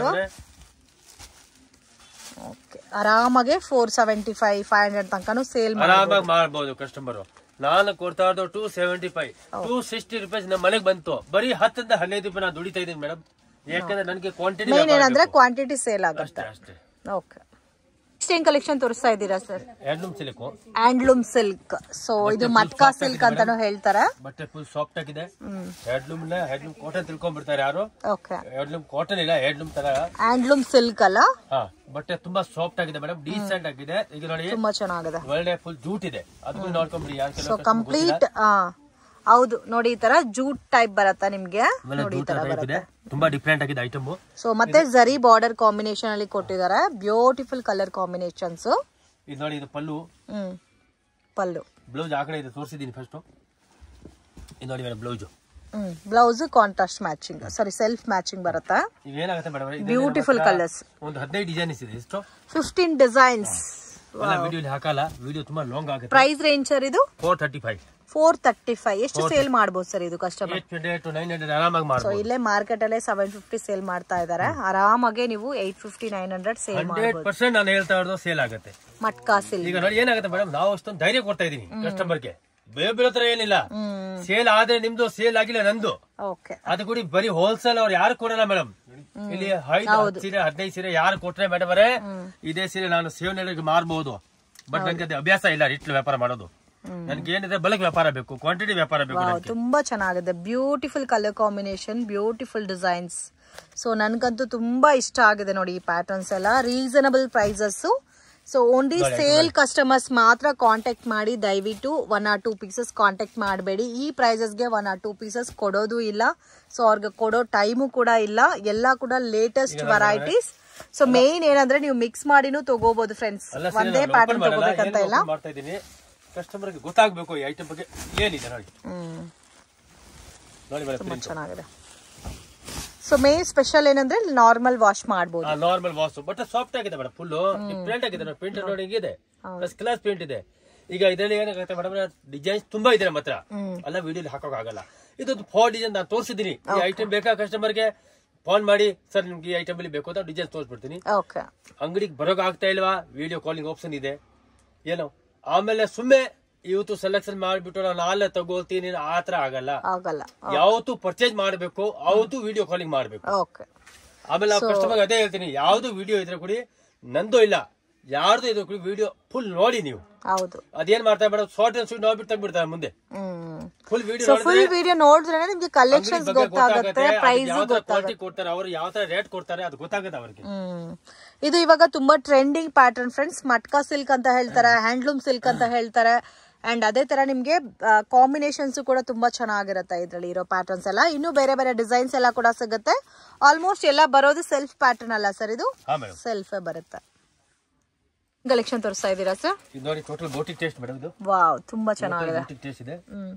S2: ಓಕೆ ಆರಾಮಾಗಿ four seventy five five hundred ತನಕನೂ ಸೇಲ್ ಮಾಡಿ
S3: ಆರಾಮಾಗಿ ಮಾಡ್ಬೋದು ಕಸ್ಟಮರ್ ನಾನು ಕೊಡ್ತಾ ಇರೋದು two seventy five two sixty rupees ನಮ್ಮ ಮನೆಗೆ ಬಂತು ಬರೀ ಹತ್ತರಿಂದ ಹದಿನೈದು ರೂಪಾಯಿ ನಾನು ದುಡಿತಾ ಇದ್ದೀನಿ ಮೇಡಮ್ ಯಾಕಂದ್ರೆ ನನಗೆ ಕ್ವಾಂಟಿಟಿ
S2: ಮೇನ್ ಏನಂದ್ರೆ ಕ್ವಾಂಟಿಟಿ ಸೇಲ್ ಆಗುತ್ತೆ
S3: ಅಷ್ಟೇ
S2: ಓಕೆ ನೆಕ್ಸ್ಟ್ ಏನ್ ಕಲೆಕ್ಷನ್ ತೋರಿಸ್ತಾ ಇದ್ದೀರಾ ಸರ್
S3: ಎರಡು ಸಿಲಕು
S2: ಹ್ಯಾಂಡ್ಲೂಮ್ ಸಿಲ್ಕ್ ಸೊ ಇದು ಮಟ್ಕಾ ಸಿಲ್ಕ್ ಅಂತಾನು ಹೇಳ್ತಾರೆ
S3: ಬಟ್ಟೆ ಫುಲ್ ಸಾಫ್ಟ್ ಆಗಿದೆ ಹೆಡ್ಲೂಮ್ ಹೆಡ್ಲೂಮ್ ಕಾಟನ್ ತಿಳ್ಕೊಂಡ್ಬಿಡ್ತಾರೆ ಯಾರು
S2: ಓಕೆ
S3: ಹೆಡ್ಲೂಮ್ ಕಾಟನ್ ಇಲ್ಲ ಹೆಡ್ಲೂಮ್ ತರ
S2: ಹ್ಯಾಂಡ್ಲೂಮ್ ಸಿಲ್ಕ್ ಅಲ್ಲ
S3: ಹಾ ಬಟ್ಟೆ ತುಂಬಾ ಸಾಫ್ಟ್ ಆಗಿದೆ ಮೇಡಮ್ ಡೀಸೆಂಟ್ ಆಗಿದೆ ಈಗ ನೋಡಿ
S2: ತುಂಬಾ ಚೆನ್ನಾಗಿದೆ
S3: ಒಳ್ಳೆ ಫುಲ್ ಜೂಟ್ ಇದೆ ಅದಕ್ಕೂ ನೋಡ್ಕೊಂಬಿಡಿ ಯಾರು
S2: ಸೊ ಕಂಪ್ಲೀಟ್ ಹೌದು ನೋಡಿ ಈ ತರ ಜೂಟ್ ಟೈಪ್ ಬರತ್ತಾ ನಿಮ್ಗೆ ನೋಡಿ ಈ ತರ
S3: ಟೈಪ್ ಇದೆ ತುಂಬಾ ಡಿಫ್ರೆಂಟ್ ಆಗಿದೆ ಐಟಮ್
S2: ಸೊ ಮತ್ತೆ ಜರಿ ಬಾರ್ಡರ್ ಕಾಂಬಿನೇಷನ್ ಅಲ್ಲಿ ಕೊಟ್ಟಿದ್ದಾರೆ ಬ್ಯೂಟಿಫುಲ್ ಕಲರ್ ಕಾಂಬಿನೇಷನ್ಸ್
S3: ಇದು ನೋಡಿ ಇದು ಪಲ್ಲು
S2: ಹ್ಮ್ ಪಲ್ಲು
S3: ಬ್ಲೌಸ್ ಆ ಕಡೆ ಇದೆ ತೋರಿಸಿದ್ದೀನಿ ಫಸ್ಟ್ ಇದು ನೋಡಿ madam blouse
S2: hmm blouse contrast matching sari self matching ಬರುತ್ತಾ
S3: ಇವೇನಾಗುತ್ತೆ ಮೇಡಮ್
S2: Beautiful colours.
S3: ಒಂದು ಹದಿನೈದು ಡಿಸೈನ್ ಇದೆ ಎಷ್ಟು
S2: ಫಿಫ್ಟೀನ್ ಡಿಸೈನ್ಸ್
S3: ಎಲ್ಲ ವಿಡಿಯೋ ಹಾಕಲ್ಲ ವಿಡಿಯೋ ತುಂಬಾ ಲಾಂಗ್ ಆಗುತ್ತೆ
S2: ಪ್ರೈಸ್ ರೇಂಜ್ ಸರ್ ಇದು
S3: four thirty five
S2: four thirty five ಎಷ್ಟು ಸೇಲ್ ಮಾಡ್ಬೋದು ಸರ್ ಇದು customer
S3: eight twenty to nine hundred ಆರಾಮಾಗಿ
S2: ಸೊ
S3: ಮಾಡ್ಬೋದು
S2: ಇಲ್ಲೇ ಮಾರ್ಕೆಟ್ ಅಲ್ಲೇ ಸೆವೆನ್ ಫಿಫ್ಟಿ ಸೇಲ್ ಮಾಡ್ತಾ ಇದಾರೆ ಆರಾಮಾಗೆ ನೀವು eight fifty nine hundred sale
S3: hundred
S2: ಮಾಡ್ಬೋದು
S3: ಪರ್ಸೆಂಟ್ ನಾನು ಹೇಳ್ತಾ ಇರೋದು ಸೇಲ್ ಆಗುತ್ತೆ
S2: ಮಟ್ಕಾ ಸಿಲ್
S3: ಈಗ ನೋಡಿ ಏನಾಗುತ್ತೆ ಮೇಡಮ್ ನಾವು ಅಷ್ಟೊಂದು ಧೈರ್ಯ ಕೊಡ್ತಾ ಇದೀನಿ ಕಸ್ಟಮರ್ಗೆ ಬೇರೆ ಬೀಳೋ ತರ ಏನಿಲ್ಲ ಸೇಲ್ ಆದ್ರೆ ನಿಮ್ದು ಸೇಲ್ ಆಗಿಲ್ಲ ನಂದು
S2: ಓಕೆ
S3: ಅದು ಕೂಡ ಬರೀ ಹೋಲ್ಸೇಲ್ ಅವ್ರು ಯಾರು ಕೊಡಲ್ಲ ಮೇಡಮ್ ಇಲ್ಲಿ ಐದು ಹತ್ತು ಸೀರೆ ಹದಿನೈದು ಸೀರೆ ಯಾರು ಕೊಟ್ರೆ ಮೇಡಮ್ ಅವರೇ ಇದೇ ಸೀರೆ ನಾನು ಸೇವನೆಗೆ ಮಾರಬಹುದು ಬಟ್ ನನಗೆ ಅದು ಅಭ್ಯಾಸ ಇಲ್ಲ ರಿಟ್ಲ್ ವ್ಯಾಪಾರ ಮಾಡೋದು ನನ್ಗೆ ಏನಿದೆ ಬಲಕ್ ವ್ಯಾಪಾರ ಬೇಕು ಕ್ವಾಂಟಿಟಿ ವ್ಯಾಪಾರ ಬೇಕು ನನಗೆ
S2: ತುಂಬಾ ಚೆನ್ನಾಗಿದೆ beautiful colour combination beautiful designs so ನನ್ಗಂತೂ ತುಂಬಾ ಇಷ್ಟ ಆಗಿದೆ ನೋಡಿ ಈ ಪ್ಯಾಟರ್ನ್ಸ್ ಎಲ್ಲ reasonable prices so only sale customers ಮಾತ್ರ ಕಾಂಟ್ಯಾಕ್ಟ್ ಮಾಡಿ ದಯವಿಟ್ಟು one or two pieces contact ಮಾಡಬೇಡಿ ಈ ಪ್ರೈಸಸ್ಗೆ ಒನ್ ಆರ್ ಟೂ ಪೀಸಸ್ ಕೊಡೋದು ಇಲ್ಲ ಸೊ ಅವ್ರಿಗೆ ಕೊಡೋ ಟೈಮು ಕೂಡ ಇಲ್ಲ ಎಲ್ಲ ಕೂಡ ಲೇಟೆಸ್ಟ್ ವೆರೈಟೀಸ್ ಸೊ ಮೇನ್ ಏನಂದ್ರೆ ನೀವು ಮಿಕ್ಸ್ ಮಾಡಿನೂ ತಗೋಬಹುದು ಫ್ರೆಂಡ್ಸ್
S3: ಅಲ್ಲ ಸೀರೆ
S2: ಒಂದೇ
S3: ನಾನು
S2: ಪ್ಯಾಟರ್ನ್
S3: open ಮಾಡಲ್ಲ,
S2: ತಗೋಬೇಕಂತ
S3: ಏನು
S2: ಇಲ್ಲ
S3: open ಮಾಡ್ತಾ ಇದ್ದೀನಿ ಕಸ್ಟಮರ್ಗೆ ಗೊತ್ತಾಗ್ಬೇಕು ಈ ಐಟಮ್ ಬಗ್ಗೆ ಏನಿದೆ ನೋಡಿ
S2: ಹ್ಮ್
S3: ನೋಡಿ ಮೇಡಮ್
S2: ತುಂಬಾ ಚೆನ್ನಾಗಿದೆ ಸೊ ಮೇನ್ ಸ್ಪೆಷಲ್ ಏನಂದ್ರೆ ನಾರ್ಮಲ್ ವಾಶ್ ಮಾಡ್ಬೋದು
S3: ನಾರ್ಮಲ್ ವಾಸ್ ಬಟ್ ಸಾಫ್ಟ್ ಆಗಿದೆ ಮೇಡಮ್ ಫುಲ್ ಪ್ರಿಂಟ್ ಆಗಿದೆ ನೋಡಿ ಪ್ರಿಂಟ್ ನೋಡಿ ಇದೆ ಪ್ಲಸ್ ಕ್ಲಾಸ್ ಪ್ರಿಂಟ್ ಇದೆ ಈಗ ಇದರಲ್ಲಿ ಏನಾಗುತ್ತೆ ಮೇಡಮ್ ಡಿಸೈನ್ಸ್ ತುಂಬಾ ಇದೆ ನಮ್ಮ ಹತ್ರ ಎಲ್ಲ ವಿಡಿಯೋ ಹಾಕೋಕ್ ಆಗಲ್ಲ ಇದೊಂದು ಫೋರ್ ಡಿಸೈನ್ ನಾನು ತೋರಿಸಿದೀನಿ ಈ ಐಟಮ್ ಬೇಕಾ ಕಸ್ಟಮರ್ಗೆ ಫೋನ್ ಮಾಡಿ ಸರ್ ನಿಮ್ಗೆ ಈ ಐಟಮ್ ಅಲ್ಲಿ ಬೇಕು ಅಂತ ಡಿಸೈನ್ ತೋರಿಸ್ಬಿಡ್ತೀನಿ
S2: ಓಕೆ
S3: ಅಂಗಡಿಗೆ ಬರೋಕ್ ಆಗ್ತಾ ಇಲ್ವಾ ವಿಡಿಯೋ ಕಾಲಿಂಗ್ ಆಪ್ಷನ್ ಇದೆ ಏನೋ ಆಮೇಲೆ ಸುಮ್ಮನೆ ಇವತ್ತು ಸೆಲೆಕ್ಷನ್ ಮಾಡ್ಬಿಟ್ಟು ನಾನು ನಾಳೆ ತಗೋತೀನಿ ಆ ತರ ಆಗಲ್ಲ
S2: ಆಗಲ್ಲ
S3: ಯಾವತ್ತು ಪರ್ಚೇಸ್ ಮಾಡ್ಬೇಕು ಅವತ್ತು ವಿಡಿಯೋ ಕಾಲಿಂಗ್ ಮಾಡ್ಬೇಕು
S2: ಓಕೆ
S3: ಆಮೇಲೆ ನಾವು ಕಸ್ಟಮರ್ ಅದೇ ಹೇಳ್ತೀನಿ ಯಾವ್ದು ವಿಡಿಯೋ ಇದ್ರೆ ಕೊಡಿ ನಂದು ಇಲ್ಲ ಯಾರ್ದು ಇದ್ರೆ ಕೊಡಿ ವಿಡಿಯೋ ಫುಲ್ ನೋಡಿ ನೀವು
S2: ಹೌದು
S3: ಅದೇನ್ ಮಾಡ್ತಾರೆ ಮೇಡಮ್ ಶಾರ್ಟ್ ಅಂಡ್ ಸ್ವೀಟ್ ನೋಡ್ಬಿಟ್ಟು ತೆಗ್ಬಿಡ್ತಾರೆ ಮುಂದೆ
S2: hmm
S3: full video
S2: so full video ನೋಡಿದ್ರೆ ನಿಮ್ಗೆ ಕಲೆಕ್ಷನ್ಸ್ ಗೊತ್ತಾಗುತ್ತೆ ಪ್ರೈಸ್
S3: ಯಾವ ತರ
S2: ಗೊತ್ತಾಗುತ್ತೆ
S3: ಕ್ವಾಲಿಟಿ ಕೊಡ್ತಾರೆ ಅವ್ರು ಯಾವ ತರ ರೇಟ್ ಕೊಡ್ತಾರೆ ಅದು ಗೊತ್ತಾಗುತ್ತೆ ಅವ್ರಿಗೆ
S2: ಹ್ಮ್ ಇದು ಇವಾಗ ತುಂಬಾ trending pattern friends matka silk ಅಂತ ಹೇಳ್ತಾರೆ ಹ್ಯಾಂಡ್ಲೂಮ್ ಸಿಲ್ಕ್ ಅಂತ ಹೇಳ್ತಾರೆ ಅಂಡ್ ಅದೇ ತರ ನಿಮ್ಗೆ ಕಾಂಬಿನೇಷನ್ಸ್ ಕೂಡ ತುಂಬಾ ಚೆನ್ನಾಗಿರುತ್ತೆ ಇದ್ರಲ್ಲಿ ಇರೋ ಪ್ಯಾಟರ್ನ್ಸ್ ಎಲ್ಲ ಇನ್ನು ಬೇರೆ ಬೇರೆ ಡಿಸೈನ್ಸ್ ಎಲ್ಲ ಕೂಡ ಸಿಗುತ್ತೆ ಆಲ್ಮೋಸ್ಟ್ ಎಲ್ಲ ಬರೋದು ಸೆಲ್ಫ್ ಪ್ಯಾಟರ್ನ್ ಅಲ್ಲ ಸರ್ ಇದು
S3: ಹಾ ಮೇಡಮ್
S2: ಸೆಲ್ಫ್ ಬರುತ್ತೆ ಕಲೆಕ್ಷನ್ ತೋರಿಸ್ತಾ ಇದ್ದೀರಾ ಸರ್
S3: ಇದು ನೋಡಿ ಟೋಟಲ್ ಬೋಟಿಕ್ ಟೇಸ್ಟ್ ಮೇಡಮ್ ಇದು
S2: ವಾವ್ ತುಂಬಾ ಚೆನ್ನಾಗಿದೆ
S3: ಬೋಟಿಕ್ ಟೇಸ್ಟ್ ಇದೆ
S2: ಹ್ಮ್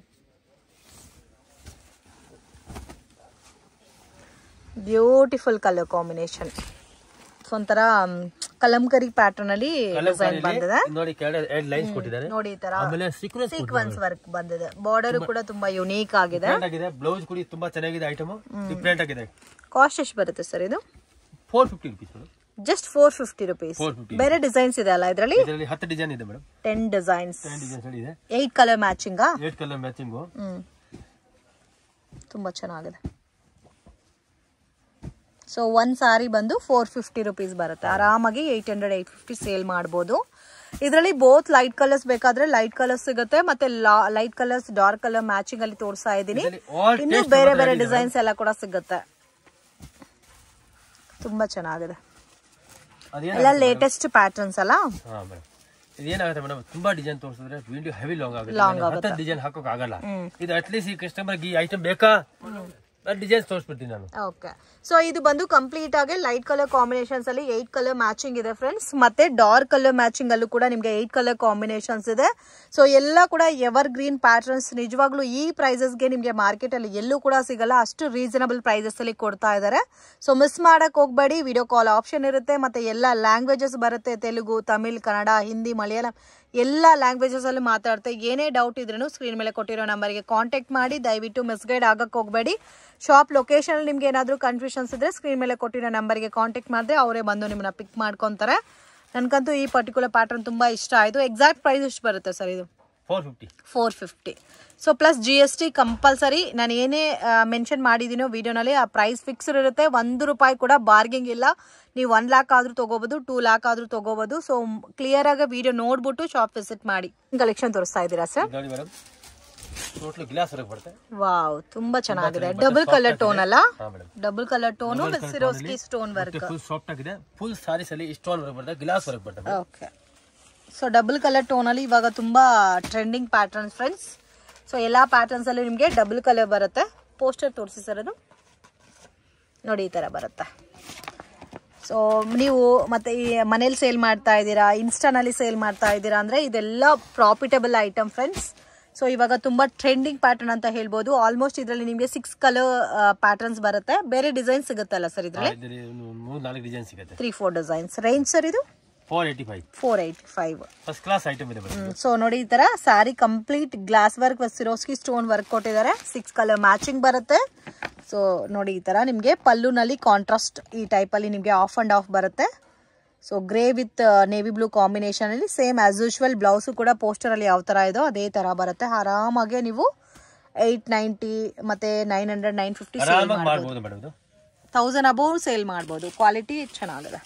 S2: ಬ್ಯೂಟಿಫುಲ್ ಕಲರ್ ಕಾಂಬಿನೇಷನ್ ಒಂಥರ ಮ್, ಕಲಂಕರಿ ಪ್ಯಾಟರ್ನ್ ಅಲ್ಲಿ ಡಿಸೈನ್ ಬಂದಿದೆ
S3: ಇದು ನೋಡಿ ಕೆಳಗಡೆ ಎರಡು ಲೈನ್ಸ್ ಕೊಟ್ಟಿದ್ದಾರೆ
S2: ನೋಡಿ ಈ ತರ
S3: ಆಮೇಲೆ ಸೀಕ್ವೆನ್ಸ್
S2: ಸೀಕ್ವೆನ್ಸ್ ವರ್ಕ್ ಬಂದಿದೆ ಬಾರ್ಡರ್ ಕೂಡ ತುಂಬಾ ಯುನೀಕ್ ಆಗಿದೆ
S3: ಡಿಫ್ರೆಂಟ್ ಆಗಿದೆ ಬ್ಲೌಸ್ ಕೂಡ ತುಂಬಾ ಚೆನ್ನಾಗಿದೆ ಐಟಮ್ ಡಿಫ್ರೆಂಟ್ ಆಗಿದೆ
S2: ಕಾಸ್ಟ್ ಎಷ್ಟು ಬರುತ್ತೆ ಸರ್ ಇದು
S3: four fifty rupees madam
S2: just four fifty rupees
S3: 450.
S2: ಬೇರೆ ಡಿಸೈನ್ಸ್ ಇದೆ ಅಲ್ಲ ಇದರಲ್ಲಿ
S3: ಇದರಲ್ಲಿ ಹತ್ತು ಡಿಸೈನ್ ಇದೆ madam
S2: ten designs
S3: ten designs ಇದೆ
S2: ಏಟ್ ಕಲರ್ ಮ್ಯಾಚಿಂಗಾ
S3: ಏಟ್ ಕಲರ್ ಮ್ಯಾಚಿಂಗು
S2: ಹ್ಮ್ ತುಂಬಾ ಚೆನ್ನಾಗಿದೆ ಸೊ ಒಂದ್ ಸಾರಿ ಬಂದು ಫೋರ್ ಫಿಫ್ಟಿ ರುಪೀಸ್ ಬರುತ್ತೆ ಆರಾಮಾಗಿ eight hundred eight fifty sale ಮಾಡ್ಬೋದು ಇದರಲ್ಲಿ ಬೋತ್ ಲೈಟ್ ಕಲರ್ಸ್ ಬೇಕಾದ್ರೆ ಲೈಟ್ ಕಲರ್ಸ್ ಸಿಗುತ್ತೆ ಮತ್ತೆ light colours dark colour matching ಅಲ್ಲಿ ತೋರಿಸ್ತಾ ಇದ್ದೀನಿ
S3: ಇದರಲ್ಲಿ all
S2: ಇನ್ನು
S3: taste
S2: ಬೇರೆ
S3: ಮಾತ್ರ
S2: ಬೇರೆ
S3: ಇದೆ
S2: ಡಿಸೈನ್ಸ್ ಎಲ್ಲ ಕೂಡ ಸಿಗುತ್ತೆ ತುಂಬಾ ಚೆನ್ನಾಗಿದೆ
S3: ಅದೇನ
S2: ಎಲ್ಲ ಲೇಟೆಸ್ಟ್ ಪ್ಯಾಟರ್ನ್ಸ್ ಅಲ್ಲ
S3: ಹಾ ಮೇಡಮ್ ಇದೇನಾಗುತ್ತೆ ಮೇಡಮ್ ತುಂಬಾ ಡಿಸೈನ್ ತೋರಿಸಿದ್ರೆ ವಿಡಿಯೋ ಹೆವಿ ಲಾಂಗ್
S2: Long
S3: ಆಗುತ್ತೆ ಹತ್ತು ಡಿಸೈನ್ ಹಾಕೋಕ್ ಆಗಲ್ಲ ಇದು ಅಟ್ಲೀಸ್ಟ್ ಈ ಕಸ್ಟಮರ್ಗೆ ಈ ಐಟಮ್ ಬೇಕಾ ಡಿಸೈನ್ಸ್ ತೋರಿಸ್ಬಿಡ್ತೀನಿ ನಾನು
S2: ಓಕೆ ಸೊ ಇದು ಬಂದು ಕಂಪ್ಲೀಟ್ ಆಗಿ ಲೈಟ್ ಕಲರ್ ಕಾಂಬಿನೇಷನ್ಸ್ ಅಲ್ಲಿ ಏಟ್ ಕಲರ್ ಮ್ಯಾಚಿಂಗ್ ಇದೆ ಫ್ರೆಂಡ್ಸ್ ಮತ್ತೆ ಡಾರ್ಕ್ ಕಲರ್ ಮ್ಯಾಚಿಂಗ್ ಅಲ್ಲೂ ಕೂಡ ನಿಮ್ಗೆ ಏಟ್ ಕಲರ್ ಕಾಂಬಿನೇಷನ್ಸ್ ಇದೆ ಸೊ ಎಲ್ಲ ಕೂಡ ಎವರ್ ಗ್ರೀನ್ ಪ್ಯಾಟರ್ನ್ಸ್ ನಿಜವಾಗ್ಲೂ ಈ ಪ್ರೈಸಸ್ಗೆ ನಿಮ್ಗೆ ಮಾರ್ಕೆಟ್ ಅಲ್ಲಿ ಎಲ್ಲೂ ಕೂಡ ಸಿಗಲ್ಲ ಅಷ್ಟು ರೀಸನಬಲ್ ಪ್ರೈಸಸ್ ಅಲ್ಲಿ ಕೊಡ್ತಾ ಇದ್ದಾರೆ ಸೊ ಮಿಸ್ ಮಾಡಕ್ ಹೋಗ್ಬೇಡಿ ವಿಡಿಯೋ ಕಾಲ್ ಆಪ್ಷನ್ ಇರುತ್ತೆ ಮತ್ತೆ ಎಲ್ಲ ಲ್ಯಾಂಗ್ವೇಜಸ್ ಬರುತ್ತೆ ತೆಲುಗು ತಮಿಳ್ ಕನ್ನಡ ಹಿಂದಿ ಮಲಯಾಳಂ ಎಲ್ಲ ಲ್ಯಾಂಗ್ವೇಜಸ್ ಅಲ್ಲಿ ಮಾತಾಡ್ತಾ ಏನೇ ಡೌಟ್ ಇದ್ರೂ ಸ್ಕ್ರೀನ್ ಮೇಲೆ ಕೊಟ್ಟಿರೋ ನಂಬರ್ಗೆ ಕಾಂಟ್ಯಾಕ್ಟ್ ಮಾಡಿ ದಯವಿಟ್ಟು ಮಿಸ್ಗೈಡ್ ಆಗಕ್ಕೆ ಹೋಗಬೇಡಿ ಶಾಪ್ ಲೊಕೇಶನ್ ನಿಮ್ಗೆ ಏನಾದರೂ ಕನ್ಫ್ಯೂಷನ್ಸ್ ಇದ್ರೆ ಸ್ಕ್ರೀನ್ ಮೇಲೆ ಕೊಟ್ಟಿರೋ ನಂಬರ್ಗೆ ಕಾಂಟ್ಯಾಕ್ಟ್ ಮಾಡಿದ್ರೆ ಅವರೇ ಬಂದು ನಿಮ್ಮನ್ನ ಪಿಕ್ ಮಾಡ್ಕೊತಾರೆ ನನಗಂತೂ ಈ ಪರ್ಟಿಕ್ಯುಲರ್ ಪ್ಯಾಟರ್ನ್ ತುಂಬಾ ಇಷ್ಟ ಆಯಿತು ಎಕ್ಸಾಕ್ಟ್ ಪ್ರೈಸ್ ಎಷ್ಟು ಬರುತ್ತೆ ಸರ್ ಇದು
S3: four fifty
S2: four fifty so plus G S T compulsory ನಾನು ಏನೇ ಮೆನ್ಷನ್ ಮಾಡಿದ್ದೀನೋ ವಿಡಿಯೋನಲ್ಲಿ ಆ ಪ್ರೈಸ್ ಫಿಕ್ಸ್ಡ್ ಇರುತ್ತೆ ಒಂದು ರೂಪಾಯಿ ಕೂಡ ಬಾರ್ಗಿಂಗ್ ಇಲ್ಲ ನೀವು ಒನ್ ಲ್ಯಾಕ್ ಆದ್ರೂ ತಗೋಬಹುದು ಟೂ ಲ್ಯಾಕ್ ಆದ್ರೂ ತಗೋಬಹುದು ಸೊ ಕ್ಲಿಯರ್ ಆಗಿ ವಿಡಿಯೋ ನೋಡ್ಬಿಟ್ಟು ಶಾಪ್ ವಿಸಿಟ್ ಮಾಡಿ ಕಲೆಕ್ಷನ್ ತೋರಿಸ್ತಾ ಇದ್ದೀರಾ ಸರ್
S3: ನೋಡಿ ಮೇಡಮ್ ಟೋಟಲ್ ಗ್ಲಾಸ್ ಹೊರಗೆ ಬರುತ್ತೆ
S2: ವಾವ್ ತುಂಬಾ ಚೆನ್ನಾಗಿದೆ ಡಬಲ್ ಕಲರ್ ಟೋನ್ ಅಲ್ಲ
S3: ಹಾ madam
S2: double colour tone Swarovski stone work
S3: full soft ಆಗಿದೆ ಫುಲ್ ಸಾರೀಸ್ ಅಲ್ಲಿ ಸ್ಟೋನ್ ಹೊರಗೆ ಬರುತ್ತೆ ಗ್ಲಾಸ್ ಹೊರಗೆ ಬರ್ತದೆ
S2: ಓಕೆ ಸೊ ಡಬಲ್ ಕಲರ್ ಟೋನಲ್ಲಿ ಇವಾಗ ತುಂಬಾ ಟ್ರೆಂಡಿಂಗ್ ಪ್ಯಾಟರ್ನ್ಸ್ ಫ್ರೆಂಡ್ಸ್ ಸೊ ಎಲ್ಲ ಪ್ಯಾಟರ್ನ್ಸ್ ಅಲ್ಲಿ ನಿಮಗೆ ಡಬಲ್ ಕಲರ್ ಬರುತ್ತೆ ಪೋಸ್ಟರ್ ತೋರಿಸಿ ಸರ್ ಅದು ನೋಡಿ ಈ ಥರ ಬರುತ್ತೆ ಸೊ ನೀವು ಮತ್ತೆ ಈ ಮನೇಲಿ ಸೇಲ್ ಮಾಡ್ತಾ ಇದ್ದೀರಾ ಇನ್ಸ್ಟಾನಲ್ಲಿ ಸೇಲ್ ಮಾಡ್ತಾ ಇದ್ದೀರಾ ಅಂದರೆ ಇದೆಲ್ಲ ಪ್ರಾಫಿಟಬಲ್ ಐಟಮ್ ಫ್ರೆಂಡ್ಸ್ ಸೊ ಇವಾಗ ತುಂಬಾ ಟ್ರೆಂಡಿಂಗ್ ಪ್ಯಾಟರ್ನ್ ಅಂತ ಹೇಳ್ಬೋದು ಆಲ್ಮೋಸ್ಟ್ ಇದರಲ್ಲಿ ನಿಮಗೆ ಸಿಕ್ಸ್ ಕಲರ್ ಪ್ಯಾಟರ್ನ್ಸ್ ಬರುತ್ತೆ ಬೇರೆ ಡಿಸೈನ್ ಸಿಗುತ್ತಲ್ಲ ಸರ್ ಇದರಲ್ಲಿ
S3: ಇದರಲ್ಲಿ ಮೂರು ನಾಲ್ಕು ಡಿಸೈನ್ ಸಿಗುತ್ತೆ
S2: three four designs range sir ಇದು
S3: four eighty five
S2: four eighty five
S3: first class item ಇದೆ ಮೇಡಮ್
S2: ಸೊ ನೋಡಿ ಈ ತರ saree complete glass work Swarovski stone work ಕೊಟ್ಟಿದ್ದಾರೆ ಸಿಕ್ಸ್ ಕಲರ್ ಮ್ಯಾಚಿಂಗ್ ಬರುತ್ತೆ ಸೊ ನೋಡಿ ಈ ತರ ನಿಮಗೆ ಪಲ್ಲುನಲ್ಲಿ ಕಾಂಟ್ರಾಸ್ಟ್ ಈ ಟೈಪ್ ಅಲ್ಲಿ ನಿಮಗೆ ಆಫ್ ಅಂಡ್ ಆಫ್ ಬರುತ್ತೆ so grey with navy blue combination ಅಲ್ಲಿ ಸೇಮ್ ಆಸ್ ಯೂಶುವಲ್ ಬ್ಲೌಸು ಕೂಡ ಪೋಸ್ಟರ್ ಅಲ್ಲಿ ಯಾವ ತರ ಇದೋ ಅದೇ ತರ ಬರುತ್ತೆ ಆರಾಮಾಗಿ ನೀವು ಏಯ್ಟ್ ನೈಂಟಿ ಮತ್ತೆ nine hundred nine fifty sale
S3: ಆರಾಮಾಗಿ ಮಾಡ್ಬೋದು ಮೇಡಮ್ ಇದು
S2: ತೌಸಂಡ್ ಅಬೌವ್ ಸೇಲ್ ಮಾಡ್ಬೋದು ಕ್ವಾಲಿಟಿ ಚೆನ್ನಾಗಿದೆ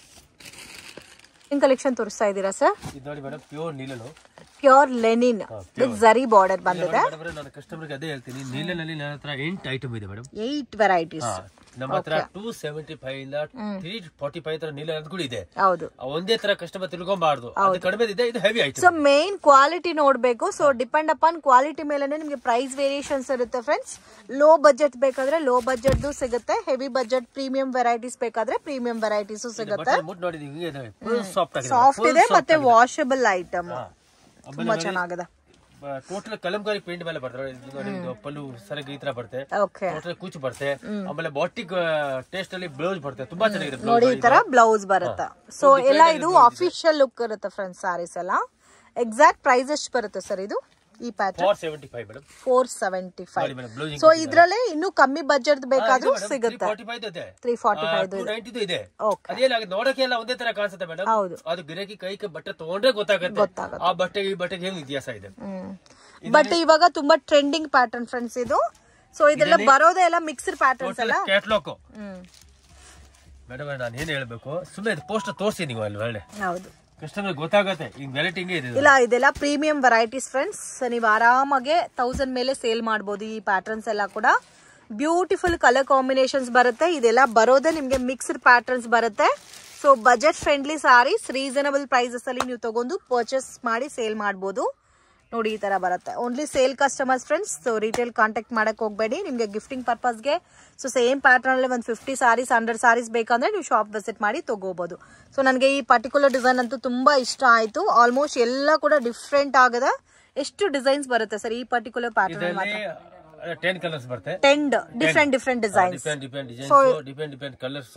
S2: ಏನ್ ಕಲೆಕ್ಷನ್ ತೋರಿಸ್ತಾ ಇದ್ದೀರಾ ಸರ್
S3: ಇದು ನೋಡಿ ಮೇಡಮ್ ಪ್ಯೂರ್ ನೀಲನು
S2: pure linen with zari border ಬಂದಿದೆ
S3: ಮೇಡಮ್ ನಾನು ಕಸ್ಟಮರ್ಗೆ ಅದೇ ಹೇಳ್ತೀನಿ ನೀಲನಲ್ಲಿ ನನ್ನ ಹತ್ರ ಎಂಟು ಐಟಮ್ ಇದೆ ಮೇಡಮ್
S2: ಏಟ್ ವೆರೈಟೀಸ್
S3: ನಮ್ಮ ಹತ್ರ ಟೂ ಸೆವೆಂಟಿ ಫೈವ್ ಇಂದ ತ್ರೀ ಫಾರ್ಟಿ ಫೈವ್ ತರ ನೀಲ ಕೂಡ ಇದೆ
S2: ಹೌದು
S3: ಆ ಒಂದೇ ತರ ಕಸ್ಟಮರ್ ತಿಳ್ಕೊಬಾರ್ದು ಅದು ಕಡಿಮೆ ಇದೆ ಇದು heavy item
S2: so main quality ನೋಡಬೇಕು ಸೊ ಡಿಪೆಂಡ್ ಅಪಾನ್ ಕ್ವಾಲಿಟಿ ಮೇಲೆ ನಿಮಗೆ ಪ್ರೈಸ್ ವೇರಿಯೇಷನ್ಸ್ ಇರುತ್ತೆ ಫ್ರೆಂಡ್ಸ್ ಲೋ ಬಜೆಟ್ ಬೇಕಾದ್ರೆ ಲೋ ಬಜೆಟ್ ಸಿಗುತ್ತೆ ಹೆವಿ ಬಜೆಟ್ ಪ್ರೀಮಿಯಂ ವೆರೈಟೀಸ್ ಬೇಕಾದ್ರೆ ಪ್ರೀಮಿಯಂ ವೆರೈಟೀಸ್ ಸಿಗುತ್ತೆ
S3: ಮುಟ್ ನೋಡಿ ಹಿಂಗೆ ಇದೆ ಫುಲ್ ಸಾಫ್ಟ್ ಆಗಿದೆ
S2: ಸಾಫ್ಟ್ ಇದೆ ಮತ್ತೆ ವಾಷಬಲ್ ಐಟಮ್ ತುಂಬಾ ಚೆನ್ನಾಗಿದೆ
S3: ಟೋಟಲ್ ಕಲಂಕಾರಿ ಪೇಂಟ್ ಮೇಲೆ ಬರ್ತದೆ ಇದು ನೋಡಿ ಇದು ಪಲ್ಲು ಸರಗ್ ಈ ತರ ಬರುತ್ತೆ
S2: ಓಕೆ
S3: ಟೋಟಲ್ ಕೂಚು ಬರುತ್ತೆ ಆಮೇಲೆ ಬಾಟಿಕ್ ಟೇಸ್ಟ್ ಅಲ್ಲಿ ಬ್ಲೌಸ್ ಬರುತ್ತೆ ತುಂಬಾ ಚೆನ್ನಾಗಿದೆ
S2: ನೋಡಿ ಈ ತರ ಬ್ಲೌಸ್ ಬರುತ್ತೆ ಸೊ ಎಲ್ಲ ಇದು ಅಫಿಷಿಯಲ್ ಲುಕ್ ಇರುತ್ತೆ ಫ್ರೆಂಡ್ಸ್ ಸಾರೀಸ್ ಎಲ್ಲ ಎಕ್ಸಾಕ್ಟ್ ಪ್ರೈಸ್ ಎಷ್ಟು ಬರುತ್ತೆ ಸರ್ ಇದು ಈ pattern
S3: four seventy five madam
S2: four seventy five
S3: madam ಬ್ಲೌಸಿಂಗ್
S2: ಸೊ ಇದ್ರಲ್ಲೇ ಇನ್ನೂ ಕಮ್ಮಿ ಬಜೆಟ್ ಬೇಕಾದ್ರೂ ಸಿಗುತ್ತೆ
S3: ಫಾರ್ಟಿ ಫೈವ್ ಇದೆ
S2: ತ್ರೀ ಫಾರ್ಟಿ ಫೈವ್
S3: ಟೂ ನೈಂಟಿದು ಇದೆ
S2: ಓಕೆ
S3: ಅದೇನಾಗುತ್ತೆ ನೋಡಕ್ಕೆ ಎಲ್ಲ ಒಂದೇ ತರ ಕಾಣಿಸುತ್ತೆ ಮೇಡಮ್
S2: ಹೌದು.
S3: ಅದು ಗಿರಾಕಿ ಕೈಗೆ ಬಟ್ಟೆ ತಗೊಂಡ್ರೆ ಗೊತ್ತಾಗುತ್ತೆ
S2: ಗೊತ್ತಾಗುತ್ತೆ.
S3: ಆ ಬಟ್ಟೆಗೆ ಈ ಬಟ್ಟೆಗೆ ಏನು ವ್ಯತ್ಯಾಸ ಇದೆ
S2: ಬಟ್ ಇವಾಗ ತುಂಬಾ ಟ್ರೆಂಡಿಂಗ್ ಪ್ಯಾಟರ್ನ್ ಫ್ರೆಂಡ್ಸ್ ಇದು ಸೊ ಇದೆಲ್ಲ ಬರೋದೇ ಎಲ್ಲ ಮಿಕ್ಸ್ಡ್ ಪ್ಯಾಟರ್ನ್ಸ್ ಅಲ್ಲ
S3: ಕ್ಯಾಟ್ಲಾಕ್
S2: ಹ್ಮ್
S3: ಮೇಡಮ್ ನಾನು ಏನ್ ಹೇಳ್ಬೇಕು ಸುಮ್ಮನೆ ಇದು ಪೋಸ್ಟರ್ ತೋರಿಸಿ ನೀವು ಅಲ್ಲಿ ಒಳ್ಳೆ
S2: ಹೌದು
S3: ಕಸ್ಟಮರ್ ಗೊತ್ತಾಗುತ್ತೆ ಈಗ ವೆರೈಟಿ ಹಿಂಗೆ ಇದೆ ಇದು.
S2: ಇಲ್ಲ ಇದೆಲ್ಲ ಪ್ರೀಮಿಯಂ ವೆರೈಟೀಸ್ ಫ್ರೆಂಡ್ಸ್ ನೀವು ಆರಾಮಾಗೆ ತೌಸಂಡ್ ಮೇಲೆ ಸೇಲ್ ಮಾಡ್ಬೋದು ಈ ಪ್ಯಾಟರ್ನ್ಸ್ ಎಲ್ಲ ಕೂಡ ಬ್ಯೂಟಿಫುಲ್ ಕಲರ್ ಕಾಂಬಿನೇಷನ್ಸ್ ಬರುತ್ತೆ ಇದೆಲ್ಲ ಬರೋದೇ ನಿಮಗೆ ಮಿಕ್ಸ್ಡ್ ಪ್ಯಾಟರ್ನ್ಸ್ ಬರುತ್ತೆ so budget friendly sarees reasonable prices ಅಲ್ಲಿ ನೀವು ತಗೊಂಡು ಪರ್ಚೇಸ್ ಮಾಡಿ ಸೇಲ್ ಮಾಡ್ಬೋದು ನೋಡಿ ಈ ತರ ಬರುತ್ತೆ only sale customers friends so retail contact ಮಾಡಕ್ ಹೋಗಬೇಡಿ ನಿಮಗೆ ಗಿಫ್ಟಿಂಗ್ ಪರ್ಪಸ್ಗೆ ಸೊ ಸೇಮ್ ಪ್ಯಾಟರ್ನ್ ಅಲ್ಲಿ ಒಂದು ಫಿಫ್ಟಿ ಸಾರೀಸ್ ಹಂಡ್ರೆಡ್ ಸಾರೀಸ್ ಬೇಕಂದ್ರೆ ನೀವು ಶಾಪ್ ವಿಸಿಟ್ ಮಾಡಿ ತಗೋಬಹುದು ಸೊ ನನಗೆ ಈ ಪರ್ಟಿಕ್ಯುಲರ್ ಡಿಸೈನ್ ಅಂತೂ ತುಂಬಾ ಇಷ್ಟ ಆಯ್ತು ಆಲ್ಮೋಸ್ಟ್ ಎಲ್ಲ ಕೂಡ ಡಿಫ್ರೆಂಟ್ ಆಗದ ಎಷ್ಟು ಡಿಸೈನ್ಸ್ ಬರುತ್ತೆ ಸರ್ ಈ ಪರ್ಟಿಕ್ಯುಲರ್ ಪ್ಯಾಟರ್ನ್
S3: ಇದರಲ್ಲಿ ಟೆನ್ ಕಲರ್ಸ್ ಬರುತ್ತೆ
S2: ten different different designs
S3: depend depend designs depend depend colours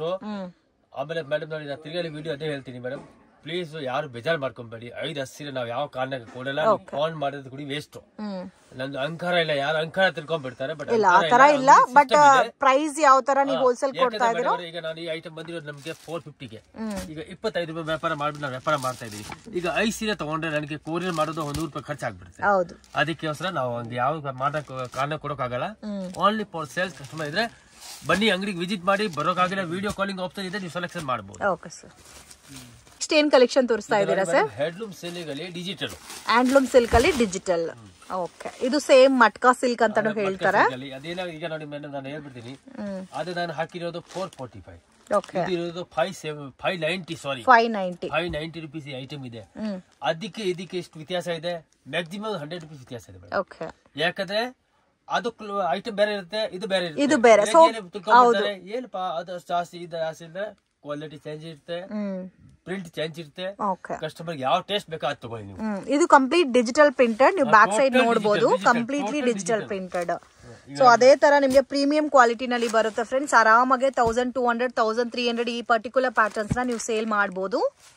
S3: ಆಮೇಲೆ ಮೇಡಮ್ ನೋಡಿ ನಾನು ತಿರ್ಗಾ ವಿಡಿಯೋ ಅದೇ ಹೇಳ್ತೀನಿ ಮೇಡಮ್ ಪ್ಲೀಸ್ ಯಾರು ಬೇಜಾರ್ ಮಾಡ್ಕೊಂಬೇಡಿ ಐದು ಹಸಿರ ನಾವು ಯಾವ ಕಾರಣಕ್ಕೆ ಕೊಡಲ್ಲ ಫೋನ್ ಮಾಡೋದು ಕೂಡ ವೇಸ್ಟ್
S2: ಹ್ಮ್
S3: ನಂದು ಅಹಂಕಾರ ಇಲ್ಲ ಯಾರು ಅಹಂಕಾರ ತಿಳ್ಕೊಂಡ್ಬಿಡ್ತಾರೆ ಬಟ್
S2: ಇಲ್ಲ ಆ ತರ ಇಲ್ಲ ಬಟ್ ಪ್ರೈಸ್ ಯಾವ ತರ ನೀವು ಹೋಲ್ಸೇಲ್ ಕೊಡ್ತಾ ಇದ್ದೀರೋ
S3: ಈಗ ನಾನು ಈ ಐಟಮ್ ಬಂದಿರೋದು ನಮಗೆ ಫೋರ್ ಫಿಫ್ಟಿಗೆ ಈಗ ಇಪ್ಪತ್ತೈದು ರೂಪಾಯಿ ವ್ಯಾಪಾರ ಮಾಡ್ಬಿಟ್ಟು ನಾವು ವ್ಯಾಪಾರ ಮಾಡ್ತಾ ಇದೀವಿ ಈಗ ಐದು ಸೀರೆ ತಗೊಂಡ್ರೆ ನನಗೆ ಕೋರಿಯರ್ ಮಾಡೋದು ಒಂದು ನೂರು ರೂಪಾಯಿ ಖರ್ಚಾಗ್ಬಿಡುತ್ತೆ
S2: ಹೌದು
S3: ಅದಕ್ಕೋಸ್ಕರ ನಾವು ಒಂದು ಯಾವ ಮಾಡಕ್ ಕಾರಣ ಕೊಡೋಕ್ಕಾಗಲ್ಲ ಓನ್ಲಿ ಫಾರ್ ಸೇಲ್ಸ್ ಕಸ್ಟಮರ್ ಇದ್ರೆ ಬನ್ನಿ ಅಂಗಡಿಗೆ ವಿಸಿಟ್ ಮಾಡಿ ಬರೋಕ್ಕಾಗಿಲ್ಲ ವಿಡಿಯೋ ಕಾಲಿಂಗ್ ಆಪ್ಷನ್ ಇದೆ ನೀವು ಸೆಲೆಕ್ಷನ್ ಮಾಡಬಹುದು
S2: ಓಕೆ ಸರ್ ನೆಕ್ಸ್ಟ್ ಏನ್ ಕಲೆಕ್ಷನ್ ತೋರಿಸ್ತಾ ಇದ್ದೀರಾ ಸರ್
S3: ಹೆಡ್ಲೂಮ್ ಸೇಲಿಗಲ್ಲಿ ಡಿಜಿಟಲ್
S2: ಹ್ಯಾಂಡ್ಲೂಮ್ ಸಿಲ್ಕ್ ಅಲ್ಲಿ ಡಿಜಿಟಲ್ ಓಕೆ ಇದು ಸೇಮ್ ಮಟ್ಕಾ ಸಿಲ್ಕ್ ಅಂತಾನು ಹೇಳ್ತಾರೆ
S3: ಅದೇನ ಈಗ ನೋಡಿ ಮೇಡಮ್ ನಾನು ಹೇಳ್ಬಿಡ್ತೀನಿ ಅದು ನಾನು ಹಾಕಿರೋದು ಫೋರ್ ಫೋರ್ಟಿ ಫೈವ್
S2: ಓಕೆ
S3: ಇದು ಇರೋದು five seven five ninety sorry
S2: five ninety
S3: five ninety rupees item ಇದೆ
S2: ಹ್ಮ್
S3: ಅದಕ್ಕೆ ಇದಕ್ಕೆ ಎಷ್ಟು ವ್ಯತ್ಯಾಸ ಇದೆ ಮ್ಯಾಕ್ಸಿಮಮ್ ಹಂಡ್ರೆಡ್ ರುಪೀಸ್ ವ್ಯತ್ಯಾಸ ಇದೆ ಮೇಡಮ್
S2: ಓಕೆ
S3: ಯಾಕಂದ್ರೆ ಅದು ಐಟಮ್ ಬೇರೆ ಇರುತ್ತೆ ಇದು ಬೇರೆ ಇರುತ್ತೆ
S2: ಇದು ಬೇರೆ. So,
S3: ಏನ್ ತಿಳ್ಕೊಂಡ್ಬಿಡ್ತಾರೆ, ಏನಪ್ಪಾ ಅದು ಜಾಸ್ತಿ ಇದು ಜಾಸ್ತಿ ಇದೆ ಕ್ವಾಲಿಟಿ ಚೇಂಜ್ ಇರುತ್ತೆ
S2: ಹ್ಮ್
S3: ಪ್ರಿಂಟ್ ಚೇಂಜ್ ಇರುತ್ತೆ
S2: ಓಕೆ
S3: ಕಸ್ಟಮರ್ ಯಾವ ಟೇಸ್ಟ್ ಬೇಕೋ ಅದು ತಗೊಳ್ಳಿ ನೀವು
S2: ಹ್ಮ್ ಇದು ಕಂಪ್ಲೀಟ್ ಡಿಜಿಟಲ್ ಪ್ರಿಂಟೆಡ್ ನೀವು ಬ್ಯಾಕ್ ಸೈಡ್
S3: total
S2: ನೋಡಬಹುದು
S3: digital, digital,
S2: completely
S3: total
S2: digital
S3: digital.
S2: Printed so ಅದೇ ತರ ನಿಮಗೆ ಪ್ರೀಮಿಯಂ ಕ್ವಾಲಿಟಿನಲ್ಲಿ ಬರುತ್ತೆ ಫ್ರೆಂಡ್ಸ್ ಆರಾಮಾಗೆ thousand two hundred thousand three hundred ಈ ಪರ್ಟಿಕ್ಯುಲರ್ ಪ್ಯಾಟರ್ನ್ಸ್ ನ ನೀವು ಸೇಲ್ ಮಾಡಬಹುದು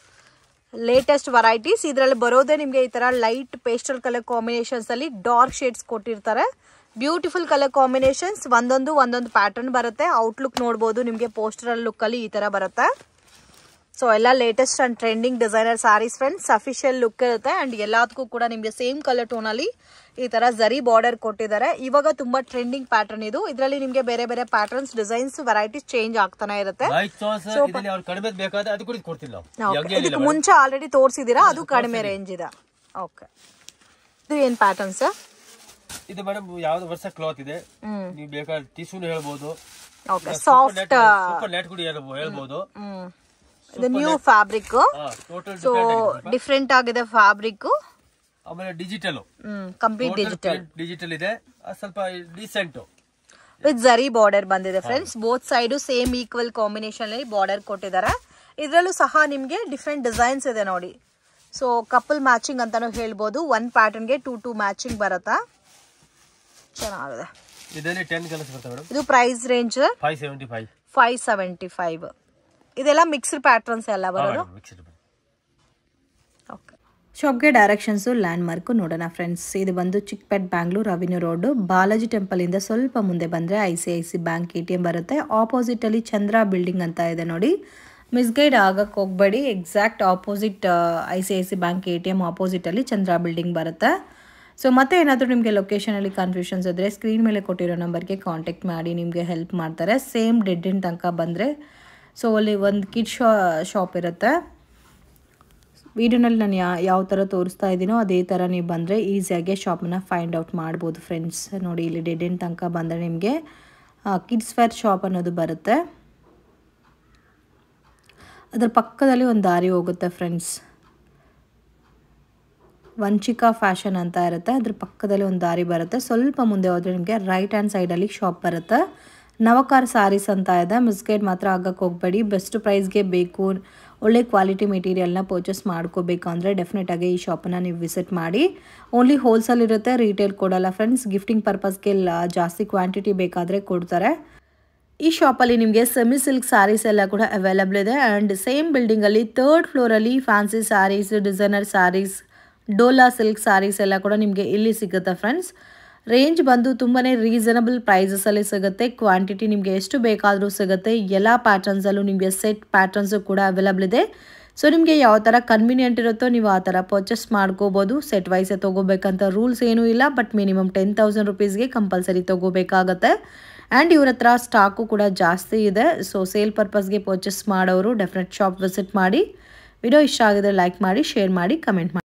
S2: ಲೇಟೆಸ್ಟ್ ವೆರೈಟೀಸ್ ಇದರಲ್ಲಿ ಬರೋದೇ ನಿಮಗೆ ಈ ತರ ಲೈಟ್ ಪೇಸ್ಟಲ್ ಕಲರ್ ಕಾಂಬಿನೇಷನ್ಸ್ ಅಲ್ಲಿ ಡಾರ್ಕ್ ಶೇಡ್ಸ್ ಕೊಟ್ಟಿರ್ತಾರೆ ಬ್ಯೂಟಿಫುಲ್ ಕಲರ್ ಕಾಂಬಿನೇಷನ್ಸ್ ಒಂದೊಂದು ಒಂದೊಂದು ಪ್ಯಾಟರ್ನ್ ಬರುತ್ತೆ ಔಟ್ಲುಕ್ ನೋಡಬಹುದು ನಿಮಗೆ ಪೋಸ್ಟರ್ ಲುಕ್ ಅಲ್ಲಿ ಈ ತರ ಬರುತ್ತೆ ಸೊ ಎಲ್ಲ latest and trending designer sarees friends official look ಇರುತ್ತೆ ಅಂಡ್ ಎಲ್ಲದಕ್ಕೂ ಕೂಡ ನಿಮಗೆ ಸೇಮ್ ಕಲರ್ ಟೋನ್ ಅಲ್ಲಿ ಈ ತರ ಜರಿ ಬಾರ್ಡರ್ ಕೊಟ್ಟಿದ್ದಾರೆ ಇವಾಗ ತುಂಬಾ ಟ್ರೆಂಡಿಂಗ್ ಪ್ಯಾಟರ್ನ್ ಇದು ಇದರಲ್ಲಿ ನಿಮಗೆ ಬೇರೆ ಬೇರೆ ಪ್ಯಾಟರ್ನ್ಸ್ ಡಿಸೈನ್ಸ್ ವೆರೈಟೀಸ್ ಚೇಂಜ್ ಆಗ್ತಾನೆ ಇರುತ್ತೆ
S3: ಬೈ ಚಾನ್ಸ್ ಇದರಲ್ಲಿ ಅವ್ರು ಕಡಿಮೆ ಬೇಕಾದ್ರೆ ಅದು ಕೂಡ ಕೊಡ್ತೀನಿ ನಾವು
S2: Okay.
S3: ಹಂಗೆ
S2: ಇದಕ್ಕೆ ಮುಂಚೆ ಆಲ್ರೆಡಿ ತೋರಿಸಿದೀರಾ ಅದು ಕಡಿಮೆ ರೇಂಜ್ ಇದೆ ಓಕೆ ಇದು ಏನ್ ಪ್ಯಾಟರ್ನ್ಸ್
S3: ಇದು ಮೇಡಮ್ ಯಾವ್ದು ವರ್ಷ ಕ್ಲಾತ್ ಇದೆ
S2: ಹ್ಮ್
S3: ನೀವು ಬೇಕಾದ್ರೆ ಟಿಶ್ಯೂನು ಹೇಳ್ಬೋದು
S2: ಓಕೆ ಸಾಫ್ಟ್
S3: ಸೂಪರ್ ನೆಟ್ ಕೂಡ ಹೇಳ್ಬೋದು- ಹೇಳ್ಬೋದು
S2: ಹ್ಮ್ ಇದು new fabric
S3: total
S2: so different ಆಗಿದೆ ಫ್ಯಾಬ್ರಿಕ್
S3: ಆಮೇಲೆ digital
S2: hmm complete digital
S3: digital ಇದೆ ಅದು ಸ್ವಲ್ಪ ಡಿಸೆಂಟ್
S2: ವಿತ್ ಜರಿ ಬಾರ್ಡರ್ ಬಂದಿದೆ friends both side same equal combination ಅಲ್ಲಿ ಬಾರ್ಡರ್ ಕೊಟ್ಟಿದ್ದಾರೆ ಇದರಲ್ಲೂ ಸಹ ನಿಮಗೆ ಡಿಫ್ರೆಂಟ್ ಡಿಸೈನ್ಸ್ ಇದೆ ನೋಡಿ ಸೊ ಕಪಲ್ ಮ್ಯಾಚಿಂಗ್ ಅಂತಾನು ಹೇಳ್ಬೋದು ಒನ್ ಪ್ಯಾಟರ್ನ್ಗೆ ಟೂ ಟೂ ಮ್ಯಾಚಿಂಗ್ ಬರುತ್ತಾ ಚೆನ್ನಾಗಿದೆ
S3: ಇದರಲ್ಲಿ ಟೆನ್ ಕಲರ್ಸ್ ಬರ್ತವೆ ಮೇಡಮ್
S2: ಇದು price range
S3: five seventy five
S2: five seventy five ಇದೆಲ್ಲ ಮಿಕ್ಸ್ಡ್ ಪ್ಯಾಟ್ರನ್ಸ್ ಎಲ್ಲ ಬರೋದು
S3: ಮಿಕ್ಸ್ಡ್
S2: ಓಕೆ
S1: ಶಾಪ್ಗೆ ಡೈರೆಕ್ಷನ್ಸು ಲ್ಯಾಂಡ್ ಮಾರ್ಕು ನೋಡೋಣ ಫ್ರೆಂಡ್ಸ್ ಇದು ಬಂದು ಚಿಕ್ಕಪೇಟ್ ಬ್ಯಾಂಗ್ಳೂರ್ ಅವಿನ್ಯೂ ರೋಡು ಬಾಲಾಜಿ ಟೆಂಪಲಿಂದ ಸ್ವಲ್ಪ ಮುಂದೆ ಬಂದರೆ I C I C bank A T M ಬರುತ್ತೆ ಆಪೋಸಿಟಲ್ಲಿ ಚಂದ್ರ ಬಿಲ್ಡಿಂಗ್ ಅಂತ ಇದೆ ನೋಡಿ ಮಿಸ್ಗೈಡ್ ಆಗಕ್ಕೆ ಹೋಗಬೇಡಿ exact opposite I C I C bank A T M ಆಪೋಸಿಟಲ್ಲಿ ಚಂದ್ರ ಬಿಲ್ಡಿಂಗ್ ಬರುತ್ತೆ ಸೊ ಮತ್ತೆ ಏನಾದರೂ ನಿಮಗೆ ಲೊಕೇಶನಲ್ಲಿ ಕನ್ಫ್ಯೂಷನ್ಸ್ ಇದ್ದರೆ ಸ್ಕ್ರೀನ್ ಮೇಲೆ ಕೊಟ್ಟಿರೋ ನಂಬರ್ಗೆ ಕಾಂಟ್ಯಾಕ್ಟ್ ಮಾಡಿ ನಿಮಗೆ ಹೆಲ್ಪ್ ಮಾಡ್ತಾರೆ ಸೇಮ್ ಡೆಡ್ ಎಂಡ್ ತನಕ ಬಂದರೆ ಸೊ ಅಲ್ಲಿ ಒಂದು ಕಿಡ್ ಶಾ ಶಾಪ್ ಇರುತ್ತೆ ವಿಡಿಯೋನಲ್ಲಿ ನಾನು ಯಾ ಯಾವ ಥರ ತೋರಿಸ್ತಾ ಇದ್ದೀನೋ ಅದೇ ಥರ ನೀವು ಬಂದರೆ ಈಸಿಯಾಗಿ ಶಾಪನ್ನ ಫೈಂಡ್ ಔಟ್ ಮಾಡ್ಬೋದು ಫ್ರೆಂಡ್ಸ್ ನೋಡಿ ಇಲ್ಲಿ ಡೆಡ್ ಎಂಡ್ ತನಕ ಬಂದರೆ ನಿಮಗೆ ಕಿಡ್ಸ್ ವೇರ್ ಶಾಪ್ ಅನ್ನೋದು ಬರುತ್ತೆ ಅದ್ರ ಪಕ್ಕದಲ್ಲಿ ಒಂದು ದಾರಿ ಹೋಗುತ್ತೆ ಫ್ರೆಂಡ್ಸ್ ವಂಚಿಕಾ ಫ್ಯಾಷನ್ ಅಂತ ಇರುತ್ತೆ ಅದ್ರ ಪಕ್ಕದಲ್ಲಿ ಒಂದು ದಾರಿ ಬರುತ್ತೆ ಸ್ವಲ್ಪ ಮುಂದೆ ಹೋದರೆ ನಿಮಗೆ ರೈಟ್ ಹ್ಯಾಂಡ್ ಸೈಡಲ್ಲಿ ಶಾಪ್ ಬರುತ್ತೆ ನವಕಾರ್ ಸಾರೀಸ್ ಅಂತ ಇದೆ ಮಿಸ್ಗೈಡ್ ಮಾತ್ರ ಆಗಕ್ಕೆ ಹೋಗಬೇಡಿ ಬೆಸ್ಟ್ ಪ್ರೈಸ್ಗೆ ಬೇಕು ಒಳ್ಳೆ ಕ್ವಾಲಿಟಿ ಮೆಟೀರಿಯಲ್ನ ಪರ್ಚೇಸ್ ಮಾಡ್ಕೋಬೇಕು ಅಂದರೆ ಡೆಫಿನೆಟಾಗಿ ಈ ಶಾಪನ್ನು ನೀವು ವಿಸಿಟ್ ಮಾಡಿ ಓನ್ಲಿ ಹೋಲ್ಸೇಲ್ ಇರುತ್ತೆ ರಿಟೇಲ್ ಕೊಡಲ್ಲ ಫ್ರೆಂಡ್ಸ್ ಗಿಫ್ಟಿಂಗ್ ಪರ್ಪಸ್ಗೆ ಜಾಸ್ತಿ ಕ್ವಾಂಟಿಟಿ ಬೇಕಾದರೆ ಕೊಡ್ತಾರೆ ಈ ಶಾಪಲ್ಲಿ ನಿಮಗೆ ಸೆಮಿ ಸಿಲ್ಕ್ ಸ್ಯಾರೀಸ್ ಎಲ್ಲ ಕೂಡ ಅವೈಲಬಲ್ ಇದೆ ಆ್ಯಂಡ್ ಸೇಮ್ ಬಿಲ್ಡಿಂಗಲ್ಲಿ ತರ್ಡ್ ಫ್ಲೋರಲ್ಲಿ fancy sarees designer sarees Dola silk sarees ಎಲ್ಲ ಕೂಡ ನಿಮಗೆ ಇಲ್ಲಿ ಸಿಗುತ್ತೆ ಫ್ರೆಂಡ್ಸ್ ರೇಂಜ್ ಬಂದು ತುಂಬಾ ರೀಸನಬಲ್ ಪ್ರೈಸಸಲ್ಲಿ ಸಿಗುತ್ತೆ ಕ್ವಾಂಟಿಟಿ ನಿಮಗೆ ಎಷ್ಟು ಬೇಕಾದರೂ ಸಿಗುತ್ತೆ ಎಲ್ಲ ಪ್ಯಾಟರ್ನ್ಸಲ್ಲೂ ನಿಮಗೆ ಸೆಟ್ ಪ್ಯಾಟರ್ನ್ಸು ಕೂಡ ಅವೈಲಬಲ್ ಇದೆ ಸೊ ನಿಮಗೆ ಯಾವ ಥರ ಕನ್ವೀನಿಯೆಂಟ್ ಇರುತ್ತೋ ನೀವು ಆ ಥರ ಪರ್ಚೇಸ್ ಮಾಡ್ಕೋಬೋದು ಸೆಟ್ ವೈಸೇ ತೊಗೋಬೇಕಂತ ರೂಲ್ಸ್ ಏನೂ ಇಲ್ಲ ಬಟ್ ಮಿನಿಮಮ್ ಟೆನ್ ತೌಸಂಡ್ ರುಪೀಸ್ಗೆ ಕಂಪಲ್ಸರಿ ತೊಗೋಬೇಕಾಗತ್ತೆ ಆ್ಯಂಡ್ ಇವ್ರ ಹತ್ರ ಸ್ಟಾಕು ಕೂಡ ಜಾಸ್ತಿ ಇದೆ ಸೊ ಸೇಲ್ ಪರ್ಪಸ್ಗೆ ಪರ್ಚೇಸ್ ಮಾಡೋರು ಡೆಫಿನೆಟ್ ಶಾಪ್ ವಿಸಿಟ್ ಮಾಡಿ ವಿಡಿಯೋ ಇಷ್ಟ ಆಗಿದ್ರೆ ಲೈಕ್ ಮಾಡಿ ಶೇರ್ ಮಾಡಿ ಕಮೆಂಟ್ ಮಾಡಿ